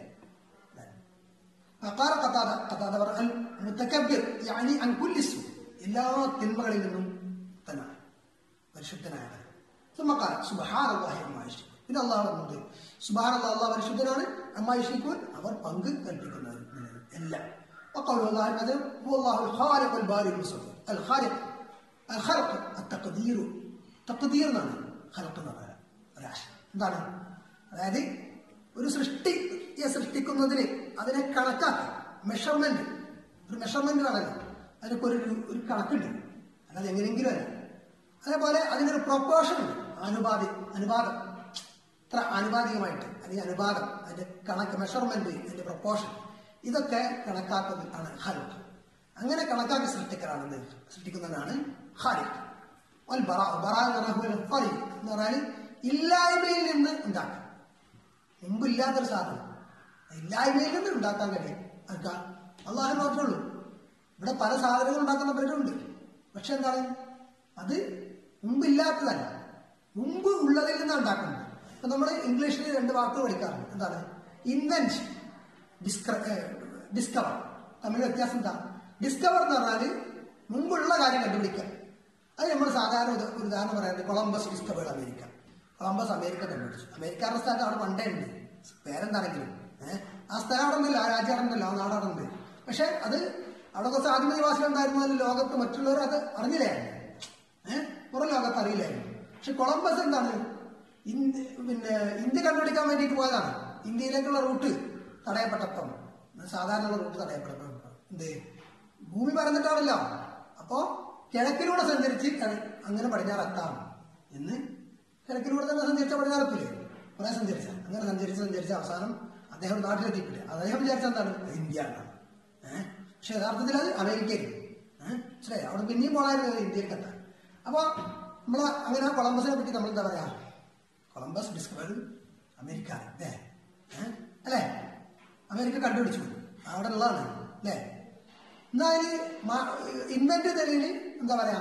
فقال قتادة قتادة പറഞ്ഞ المتكبر يعني عن كل سوء എല്ലാ തിന്മകളിൽ നിന്നും തന്നെ പരിശുദ്ധനായവൻ ثم قال سبحان الله عما يشركون പിന്നെ അള്ളാഹു പറഞ്ഞത് സുബാൻ അള്ളാഹ് അള്ളാഹ് പരിശുദ്ധനാണ് അമ്മ യഷ്രിക്കൂൻ അവർ പങ്ക് കൽപ്പിക്കുന്നവർ എല്ലാം وقول الله عز وجل هو الله الخالق البارئ المصور الخالق الخلق التقدير تقدير എന്നാണ് ഖൽഖ് എന്ന് പറയുന്നത് ഒരാശയം എന്താണ് അതായത് ഒരു സൃഷ്ടിയെ സൃഷ്ടിക്കുന്നതിന് അതിനെ കണക്കാക്കി മെഷർമെന്റ് ഒരു മെഷർമെന്റ് വേണമല്ലോ അതിനൊക്കെ ഒരു ഒരു കണക്കുണ്ട് അല്ലാതെ എങ്ങനെയെങ്കിലും അല്ല അതേപോലെ അതിനൊരു പ്രൊപ്പോർഷൻ ഉണ്ട് അനുപാതി അനുപാതം ഇത്ര ആനുപാതികമായിട്ട് അല്ലെങ്കിൽ അനുപാതം അതിന്റെ കണക്ക് മെഷർമെന്റ് അതിന്റെ പ്രൊപ്പോർഷൻ ഇതൊക്കെ കണക്കാക്കുന്നതാണ് ഹാലിഖ് അങ്ങനെ കണക്കാക്കി സൃഷ്ടിക്കലാണ് എന്ത് സൃഷ്ടിക്കുന്നതാണ് ഹാലിഖ് വൽ ബറ ബറ എന്ന് പറഞ്ഞാൽ ഖാലിഖ് എന്ന് പറഞ്ഞാൽ ഇല്ലായ്മയിൽ നിന്ന് ഉണ്ടാക്കാം മുമ്പില്ലാത്തൊരു സാധനം ഇല്ലായ്മയിൽ നിന്ന് ഉണ്ടാക്കാൻ കഴിയും അതൊക്കെ അള്ളാഹു മാത്രമേ ഉള്ളൂ ഇവിടെ പല സാധനങ്ങൾ ഉണ്ടാക്കുന്ന പലരുണ്ട് പക്ഷെ എന്താണ് അത് മുമ്പില്ലാത്തതല്ല മുമ്പ് ഉള്ളതിൽ നിന്നാണ് ഉണ്ടാക്കുന്നത് ഇപ്പൊ നമ്മൾ ഇംഗ്ലീഷിൽ രണ്ട് വാക്കുകൾ പഠിക്കാറുണ്ട് എന്താണ് ഇൻവെന്റ് ഡിസ്കവർ തമ്മിൽ വ്യത്യാസം എന്താ ഡിസ്കവർ എന്ന് പറഞ്ഞാൽ മുമ്പുള്ള കാര്യം കണ്ടുപിടിക്കുക അത് നമ്മൾ സാധാരണ ഉദാ- ഒരു ഉദാഹരണം പറയുന്നത് Columbus discovered America Columbus America കണ്ടുപിടിച്ചു അമേരിക്കാരുടെ സ്ഥലത്ത് അവിടെ പണ്ടേ ഉണ്ട് പേരെന്താണെങ്കിലും ഏഹ് ആ സ്ഥലം അവിടെ ഉണ്ടല്ലോ ആ രാജ്യം അവിടെ ഉണ്ടല്ലോ ആ നാട് അവിടെ ഉണ്ട് പക്ഷെ അത് അവിടെ കുറച്ച് ആദിമ നിവാസികൾ ഉണ്ടായിരുന്നാലും ലോകത്ത് മറ്റുള്ളവർ അത് അറിഞ്ഞില്ലായിരുന്നു ഏഹ് പുറം ലോകത്ത് അറിയില്ലായിരുന്നു പക്ഷെ കൊളംബസ് എന്താണ് ഇന്ത്യ പിന്നെ ഇന്ത്യ കണ്ടുപിടിക്കാൻ വേണ്ടിയിട്ട് പോയതാണ് ഇന്ത്യയിലേക്കുള്ള റൂട്ട് തടയപ്പെട്ടപ്പം സാധാരണ റൂട്ട് തടയപ്പെട്ടപ്പം എന്ത് ഭൂമി പരന്നിട്ടാണല്ലോ അപ്പോ കിഴക്കിലൂടെ സഞ്ചരിച്ച് കിഴ- അങ്ങനെ പടിഞ്ഞാറെത്താം എന്ന് കിഴക്കിലൂടെ തന്നെ സഞ്ചരിച്ച പടിഞ്ഞാറെത്തില്ലേ കുറെ സഞ്ചരിച്ച അങ്ങനെ സഞ്ചരിച്ച് സഞ്ചരിച്ച അവസാനം അദ്ദേഹം നാട്ടിലെത്തിയിട്ടില്ല അദ്ദേഹം വിചാരിച്ച എന്താണ് ഇന്ത്യ എന്നാണ് ഏഹ് പക്ഷെ യഥാർത്ഥത്തിൽ അത് അമേരിക്കയായിരുന്നു ഏഹ് മനസ്സിലായി അവിടെ പിന്നെയും പോണായിരുന്നു ഇന്ത്യയിലേക്ക് എത്താൻ അപ്പൊ നമ്മള് അങ്ങനെ ആ കൊളംബസിനെ പറ്റി നമ്മൾ എന്താ പറയാ കൊളംബസ് ഡിസ്കവേർഡ് അമേരിക്ക അല്ലേ ഏഹ്? അല്ലേ അമേരിക്ക കണ്ടുപിടിച്ചു അവിടെ ഉള്ളതാണ് അല്ലേ എന്നാൽ ഇന്നത്തെ തെളിവിന് എന്താ പറയാ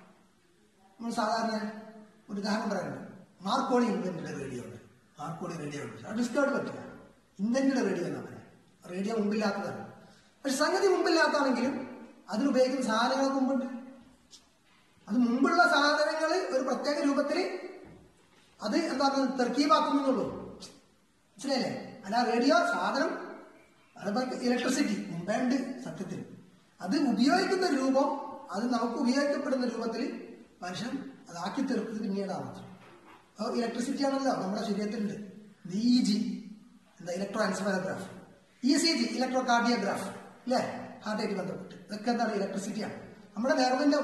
നമ്മൾ സാധാരണ ഒരു ഉദാഹരണം പറയുന്നത് മാർക്കോളി ഇൻവെന്റിന്റെ റേഡിയോ ഉണ്ട് മാർക്കോളി റേഡിയോ ഉണ്ട് അത് ഡിസ്കവേർഡ് പറ്റില്ല ഇൻവെന്റിന്റെ റേഡിയോ എന്നാ പറയാം റേഡിയോ മുമ്പില്ലാത്തതാണ് പക്ഷെ സംഗതി മുമ്പില്ലാത്താണെങ്കിലും അതിനുപയോഗിക്കുന്ന സാധനങ്ങൾക്ക് മുമ്പുണ്ട് അത് മുമ്പുള്ള സാധനങ്ങൾ ഒരു പ്രത്യേക രൂപത്തിൽ അത് എന്താണ് തെർക്കീവാക്കുന്നുള്ളൂ മനസ്സിലായില്ലേ അല്ല റേഡിയോ സാധനം അതുപോലെ ഇലക്ട്രിസിറ്റി മുമ്പേ ഉണ്ട് സത്യത്തിൽ അത് ഉപയോഗിക്കുന്ന രൂപം അത് നമുക്ക് ഉപയോഗിക്കപ്പെടുന്ന രൂപത്തിൽ മനുഷ്യൻ അതാക്കി തീർത്തത് പിന്നീടാണ് അപ്പോൾ ഇലക്ട്രിസിറ്റി ആണല്ലോ നമ്മുടെ ശരീരത്തിലുണ്ട് ഇ ജി എന്താ electroencephalograph E C G electrocardiograph അല്ലേ ഹാർട്ടായിട്ട് ബന്ധപ്പെട്ട് ഇതൊക്കെ എന്താണ് ഇലക്ട്രിസിറ്റിയാണ് നമ്മുടെ നെർവിന്റെ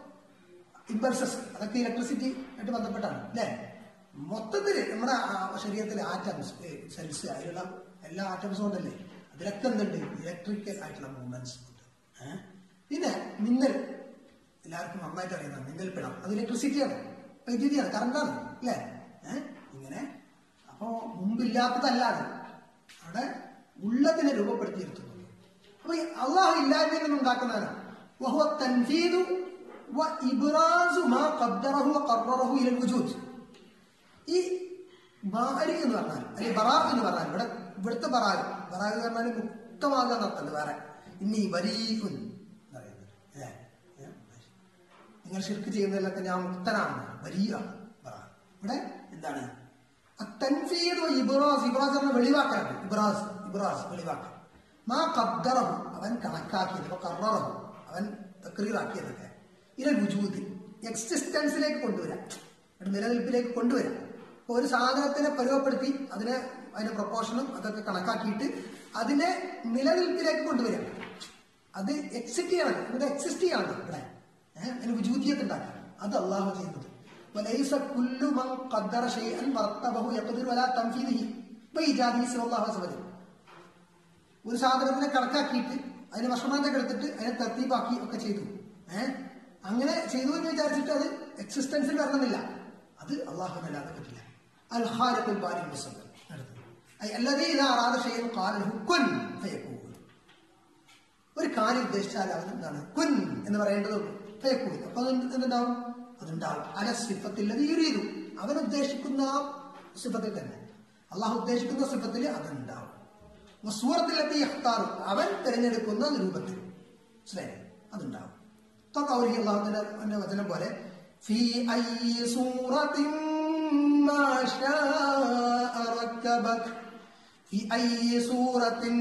ഇമ്പൾസസ് അതൊക്കെ ഇലക്ട്രിസിറ്റി ആയിട്ട് ബന്ധപ്പെട്ടാണ് അല്ലേ മൊത്തത്തിൽ നമ്മുടെ ആ ശരീരത്തിലെ ആറ്റംസ് സെൽസ് അതിലുള്ള എല്ലാ ആറ്റംസും ഉണ്ടല്ലേ അതിലൊക്കെ എന്തുണ്ട് ഇലക്ട്രിക്കൽ ആയിട്ടുള്ള മൂവ്മെന്റ്സ് ഉണ്ട് ഏഹ്? പിന്നെ മിന്നൽ എല്ലാവർക്കും നന്നായിട്ട് അറിയുന്നതാണ് മിന്നൽ പിണം അത് ഇലക്ട്രിസിറ്റിയാണ് വൈദ്യുതിയാണ് കറണ്ടാണ് അല്ലേ ഏഹ്? ഇങ്ങനെ അപ്പോ മുമ്പില്ലാത്തതല്ലാതെ അവിടെ ഉള്ളതിനെ രൂപപ്പെടുത്തിയിരുത്തുന്നു അപ്പൊ ഈ അള്ളാഹു ഇല്ലായ്മയിൽ നിന്ന് ഉണ്ടാക്കുന്നവനാണ് വഹുവ തൻഫീദു വ ഇബ്റാസു മാ ഖദ്ദറഹു വ ഖററഹു ഇലൽ വുജൂദ് ഈ ബാരി എന്ന് പറഞ്ഞാൽ അല്ലെങ്കിൽ ബറാഖ് എന്ന് പറഞ്ഞാൽ ഇവിടെ ഇവിടുത്തെ ബറാഖ് ബറാഖ് എന്ന് പറഞ്ഞാൽ മുക്തമാകുക എന്നർത്ഥം വേറെ ഇനി വരീകുൻ എന്ന് പറയുന്നത് ഏ, ഏ, നിങ്ങൾ ശിർക്ക് ചെയ്യുന്നതിലൊക്കെ ഞാൻ മുക്തനാണ് വലിയ ബറാഖ് ഇവിടെ എന്താണ് അത്തൻഫീദ് വ ഇബ്റാസ് ഇബ്രാസ് എന്ന വെളിവാക്കലാണ് ഇബ്രാസ് ഇബ്രാസ് വെളിവാക്കൽ മാ ഖദ്ദറഹു അവൻ കണക്കാക്കിയത് അപ്പൊ കററഹു അവൻ തക്രീറാക്കിയതൊക്കെ ഇരൽ വുജൂദ് എക്സിസ്റ്റൻസിലേക്ക് കൊണ്ടുവരാം ഒരു നിലനിൽപ്പിലേക്ക് കൊണ്ടുവരാം അപ്പൊ ഒരു സാധനത്തിനെ പരുവപ്പെടുത്തി അതിനെ അതിന്റെ പ്രൊപ്പോർഷനും അതൊക്കെ കണക്കാക്കിയിട്ട് അതിനെ നിലനിൽപ്പിലേക്ക് കൊണ്ടുവരാം അത് എക്സിറ്റ് ചെയ്യണം ഇവിടെ എക്സിസ്റ്റ് ചെയ്യണം ഇവിടെ ഏഹ് അതിന് വിജൂതിയൊക്കെ ഉണ്ടാക്കാം അത് അള്ളാഹു ചെയ്യുന്നത് وليس كل من قدر شيئا ورتبه يقدر ولا تنفيذه بإيجاده سوى الله عز وجل ഒരു സാധനത്തിനെ കണക്കാക്കിയിട്ട് അതിന് വർഷമാനൊക്കെ എടുത്തിട്ട് അതിനെ തർത്തീപാക്കി ഒക്കെ ചെയ്തു ഏഹ് അങ്ങനെ ചെയ്തു എന്ന് വിചാരിച്ചിട്ട് അത് എക്സിസ്റ്റൻസിൽ വരണമെന്നില്ല അത് അള്ളാഹുനല്ലാതെ പറ്റില്ല അൽ ഖാലിഖുൽ ബാരി മുസമ്മൽ അടുത്തത് ഐ അല്ലദീ ഇദാ അറാദ ഷൈഅൻ ഖാല ലഹു കുൻ ഫയകൂൻ ഒരു കാര്യം ഉദ്ദേശിച്ചാൽ അവൻ എന്താണ് കുൻ എന്ന് പറയേണ്ടതുള്ളൂ ഫയക്കൂൻ അപ്പൊ അത് എന്തുണ്ടാവും അതുണ്ടാവും അല സിഫത്തിൽ അത് ചെയ്തു അവൻ ഉദ്ദേശിക്കുന്ന ആ സിഫത്തിൽ തന്നെ അള്ളാഹു ഉദ്ദേശിക്കുന്ന സിഫത്തിൽ അതുണ്ടാവും സൂറത്തിലെത്തി അഖ്താറും അവൻ തിരഞ്ഞെടുക്കുന്ന രൂപത്തിൽ മനസ്സിലായി അതുണ്ടാവും തൊക്കൗരി അള്ളാഹുവിന്റെ വചനം പോലെ ഫീ ഐ സൂറത്തിൻ മാ ശാഅ റക്കബക് ഫീ ഐ സൂറത്തിൻ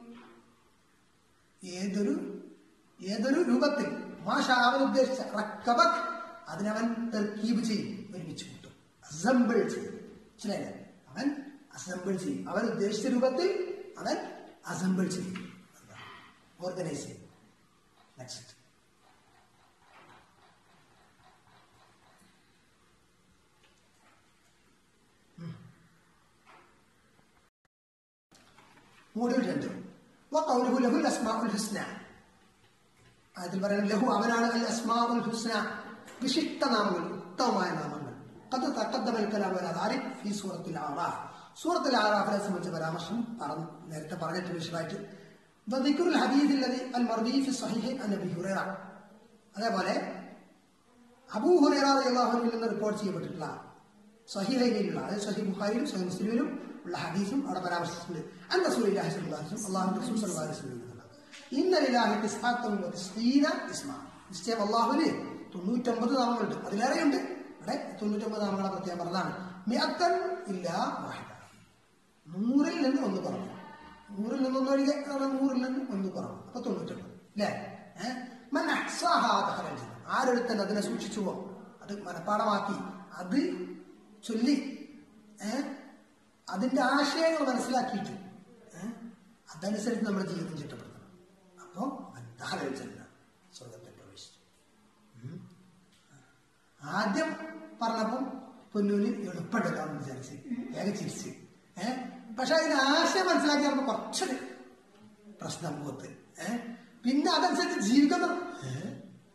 ഏതൊരു ഏതൊരു രൂപത്തിൽ മാഷ അവൻ ഉദ്ദേശിച്ച റക്കബക് അതിനവൻ തെർക്കീബ് ചെയ്യും ഒരുമിച്ച് കൂട്ടും അസംബിൾ ചെയ്യും മനസ്സിലായില്ലേ അവൻ അസംബിൾ ചെയ്യും അവൻ ഉദ്ദേശിച്ച രൂപത്തിൽ അവൻ അസംബിൾ ചെയ്യും ഓർഗനൈസ് ചെയ്യും നെക്സ്റ്റ് മോഡ്യൂൾ രണ്ട് وقوله له الاسماء الحسنى അതിൽ പറയുന്നത് ലഹു അവനാണ് അൽ അസ്മാഉൽ ഹുസ്ന വിശിഷ്ട നാമങ്ങൾ ഉത്തമമായ നാമങ്ങൾ قد تقدم الكلام على ذلك في سورة الأعراف سورة الأعراف സംബന്ധിച്ച പരാമർശം പറഞ്ഞു നേരത്തെ പറഞ്ഞിട്ട് വിശദമായിട്ട് وذكر الحديث الذي المروي في الصحيح عن أبي هريرة അതേപോലെ അബൂ ഹുറൈറ റളിയല്ലാഹു അൻഹുവിൽ നിന്ന് റിപ്പോർട്ട് ചെയ്യപ്പെട്ടിട്ടുള്ള സഹീഹയിലുള്ള അതായത് സഹീഹ് ബുഖാരിയിലും സഹീഹ് മുസ്ലിമിലും ഉള്ള ഹദീസും അവിടെ പരാമർശിച്ചിട്ടുണ്ട് അൻ റസൂലുള്ളാഹി സ്വല്ലല്ലാഹു അലൈഹി വസല്ലം അല്ലാഹുവിന്റെ റസൂൽ സ്വല്ലല്ലാഹു അലൈഹി വസല്ലം നിന്നുള്ള ഇന്ന ലില്ലാഹി തിസ്അത്തൻ വതിസ്ഈന ഇസ്മ നിശ്ചയം അല്ലാഹുവിന് തൊണ്ണൂറ്റൊമ്പത് നാമങ്ങളുണ്ട് അതിലേറെയുണ്ട് ഇവിടെ തൊണ്ണൂറ്റൊമ്പത് നാമങ്ങളെ പ്രത്യേകം പറഞ്ഞതാണ് മിഅത്തൻ ഇല്ലാ വാഹിദ നൂറിൽ നിന്ന് ഒന്ന് കുറവ് നൂറിൽ നിന്ന് ഒന്ന് ഒഴികെ അതാണ് നൂറിൽ നിന്ന് ഒന്ന് കുറവ് അപ്പൊ തൊണ്ണൂറ്റൊമ്പത് അല്ലേ ഏഹ് മൻ അഹ്സാഹാ ദഖലൽ ജന്ന. ആരൊരുത്തൻ അതിനെ സൂക്ഷിച്ചുവോ അത് മനഃപ്പാടമാക്കി അത് ചൊല്ലി ഏഹ് അതിന്റെ ആശയങ്ങൾ മനസ്സിലാക്കിയിട്ട് ഏഹ് അതനുസരിച്ച് നമ്മുടെ ജീവിതം ചിട്ടപ്പെടുത്തണം അപ്പോ അവൻ ദഖലൽ ജന്ന. സ്വർഗത്തിൽ പ്രവേശിച്ചു ഉം. ആദ്യം പറഞ്ഞപ്പം പൊന്നൂന് എളുപ്പമുണ്ടാക്കാമെന്ന് വിചാരിച്ച് വേഗം ചിരിച്ച് ഏഹ് പക്ഷെ അതിന് ആശയം മനസ്സിലാക്കി നമുക്ക് കുറച്ചൊരു പ്രശ്നം മുഖത്ത് ഏഹ് പിന്നെ അതനുസരിച്ച് ജീവിതം ഏഹ്?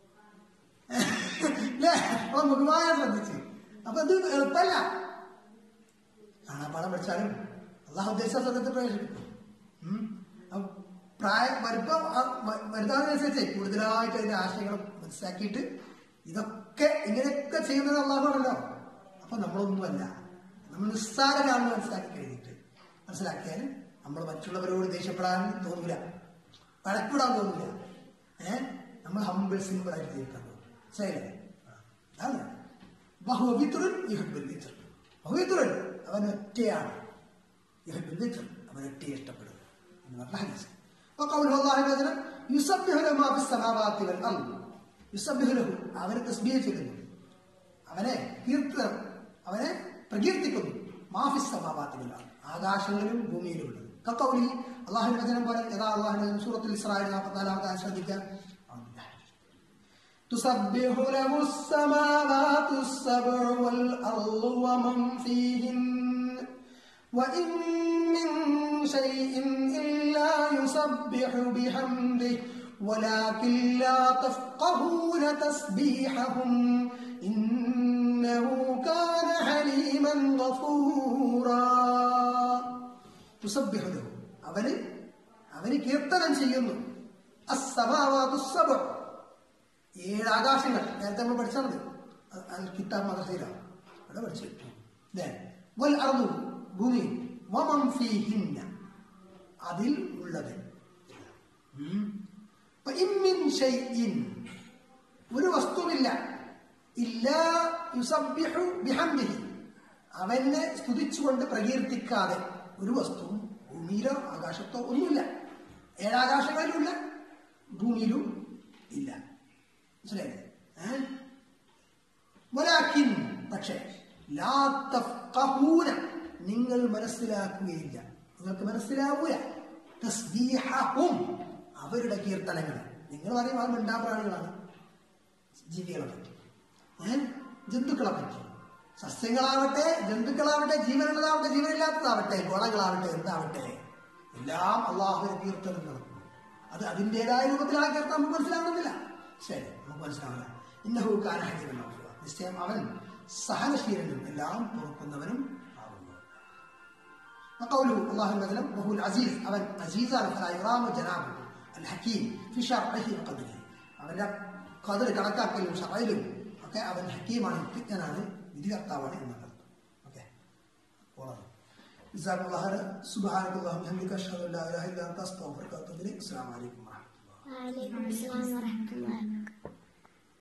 അല്ലേ അപ്പൊ മുഖമായ ശ്രദ്ധിച്ച് അപ്പൊ ഇത് എളുപ്പമല്ല കാണാപ്പാടം പഠിച്ചാലും അള്ളാഹ് ഉദ്ദേശിച്ച സ്വർഗത്തിൽ പ്രവേശിക്കും ഉം. അപ്പൊ പ്രായ വരുമ്പം വരുന്നതിനനുസരിച്ച് കൂടുതലായിട്ട് അതിന്റെ ആശയങ്ങൾ മനസ്സിലാക്കിയിട്ട് ഇതൊക്കെ ഇങ്ങനെയൊക്കെ ചെയ്യുന്നത് അള്ളാഹുവാണല്ലോ അപ്പൊ നമ്മളൊന്നുമല്ല നമ്മൾ നിസ്സാരരാണെന്ന് മനസ്സിലാക്കി കഴിഞ്ഞിട്ട് മനസ്സിലാക്കിയാൽ നമ്മൾ മറ്റുള്ളവരോട് ദേഷ്യപ്പെടാൻ തോന്നില്ല വഴക്കിടാൻ തോന്നില്ല ഏഹ് നമ്മൾ ഹമ്പിൾ സിമ്പിൾ ആയിട്ട് ജീവിക്കാൻ തോന്നും ശരിയല്ലേ ആ, അതാണ് ബഹുവിത്തുറൻ യുഹബുൽ വിത്തുർ ബഹുവിത്തുറൻ അവൻ ഒറ്റയാണ് യുഹബുൽ വിത്തുർ അവൻ ഒറ്റയെ ഇഷ്ടപ്പെടും എന്ന് പറഞ്ഞ ഹദീസ് وقوله الله عز يسبح له ما في السماوات والارض يسبح له അവനെ തസ്ബീഹ് ചെയ്യുന്നു അവനെ കീർത്തനം അവനെ പ്രകീർത്തിക്കുന്നു മാഫിസ് സമാവാത്തിലുള്ള ആകാശങ്ങളിലും ഭൂമിയിലുമുള്ളത് കക്കൗലി അള്ളാഹുവിന്റെ വചനം പോലെ യഥാ അള്ളാഹുവിന്റെ വചനം സൂറത്തിൽ ഇസ്രായേൽ നാൽപ്പത്തിനാലാമത്തെ ആയ ശ്രദ്ധിക്കാം تسبح له السماوات السبع والأرض ومن فيهن وإن من شيء إلا يسبح بحمده ولكن لا تفقهون تسبيحهم إنه كان حليما غفورا تسبح له അവന് അവന് കീർത്തനം ചെയ്യുന്നു അസ്സമാവാതുസ്സബ് ഏഴ് ആകാശങ്ങൾ നേരത്തെ നമ്മൾ പഠിച്ചാൽ മതി അ- അൽ കിതാബ് മദ്രസയിലാണ് അവിടെ പഠിച്ചു അല്ലേ വൽ അർദു ഭൂമി വമം ഫീഹിന്ന അതിൽ ഉള്ളത് ഉം. അപ്പൊ ഇമ്മിൻ ഷൈഇൻ ഒരു വസ്തുവില്ല ഇല്ല യുസബ്ബിഹു ബിഹംദിഹി അവനെ സ്തുതിച്ചുകൊണ്ട് പ്രകീർത്തിക്കാതെ ഒരു വസ്തുവും ഭൂമിയിലോ ആകാശത്തോ ഒന്നുമില്ല ഏഴാകാശങ്ങളിലും ഇല്ല ഭൂമിയിലും ഇല്ല മനസ്സിലായില്ലേ ഏഹ് വലാക്കിൻ പക്ഷേ ലാ തഫ്ഖഹൂന നിങ്ങൾ മനസ്സിലാക്കുകയില്ല നിങ്ങൾക്ക് മനസ്സിലാവൂല തസ്ബീഹഹും അവരുടെ കീർത്തനങ്ങൾ നിങ്ങൾ പറയും അത് മിണ്ടാപ്രാണികളാണ് ജീവികളെ പറ്റി ഏഹ് ജന്തുക്കളെ പറ്റി സസ്യങ്ങളാവട്ടെ ജന്തുക്കളാവട്ടെ ജീവനുള്ളതാവട്ടെ ജീവനില്ലാത്തതാവട്ടെ ഗുണങ്ങളാവട്ടെ എന്താവട്ടെ എല്ലാം അള്ളാഹുവിന്റെ കീർത്തനം നടക്കും അത് അതിൻ്റെതായ രൂപത്തിലാണ് കീർത്തനം നമുക്ക് മനസ്സിലാവുന്നില്ല ശരി നമുക്ക് മനസ്സിലാവില്ല ഇന്നഹു കാനഹജീവൻ നിശ്ചയം അവൻ സഹനശീലനും എല്ലാം പൊറുക്കുന്നവനും ആകുന്നു وقوله الله مثلا وهو العزيز അവൻ അസീസാണ് فلا يرام جنابه الحكيم في شرعه وقدره അവന്റെ കതിർ കണക്കാക്കലും ഷറയിലും ഒക്കെ അവൻ ഹക്കീമാണ് വിജ്ഞനാണ് വിധികർത്താവാണ് എന്നർത്ഥം ഓക്കെ ഓളാണ് جزاكم الله خيرا سبحانك اللهم وبحمدك اشهد ان لا اله الا انت استغفرك واتوب اليك السلام عليكم ورحمه الله وعليكم السلام ورحمة الله وبركاته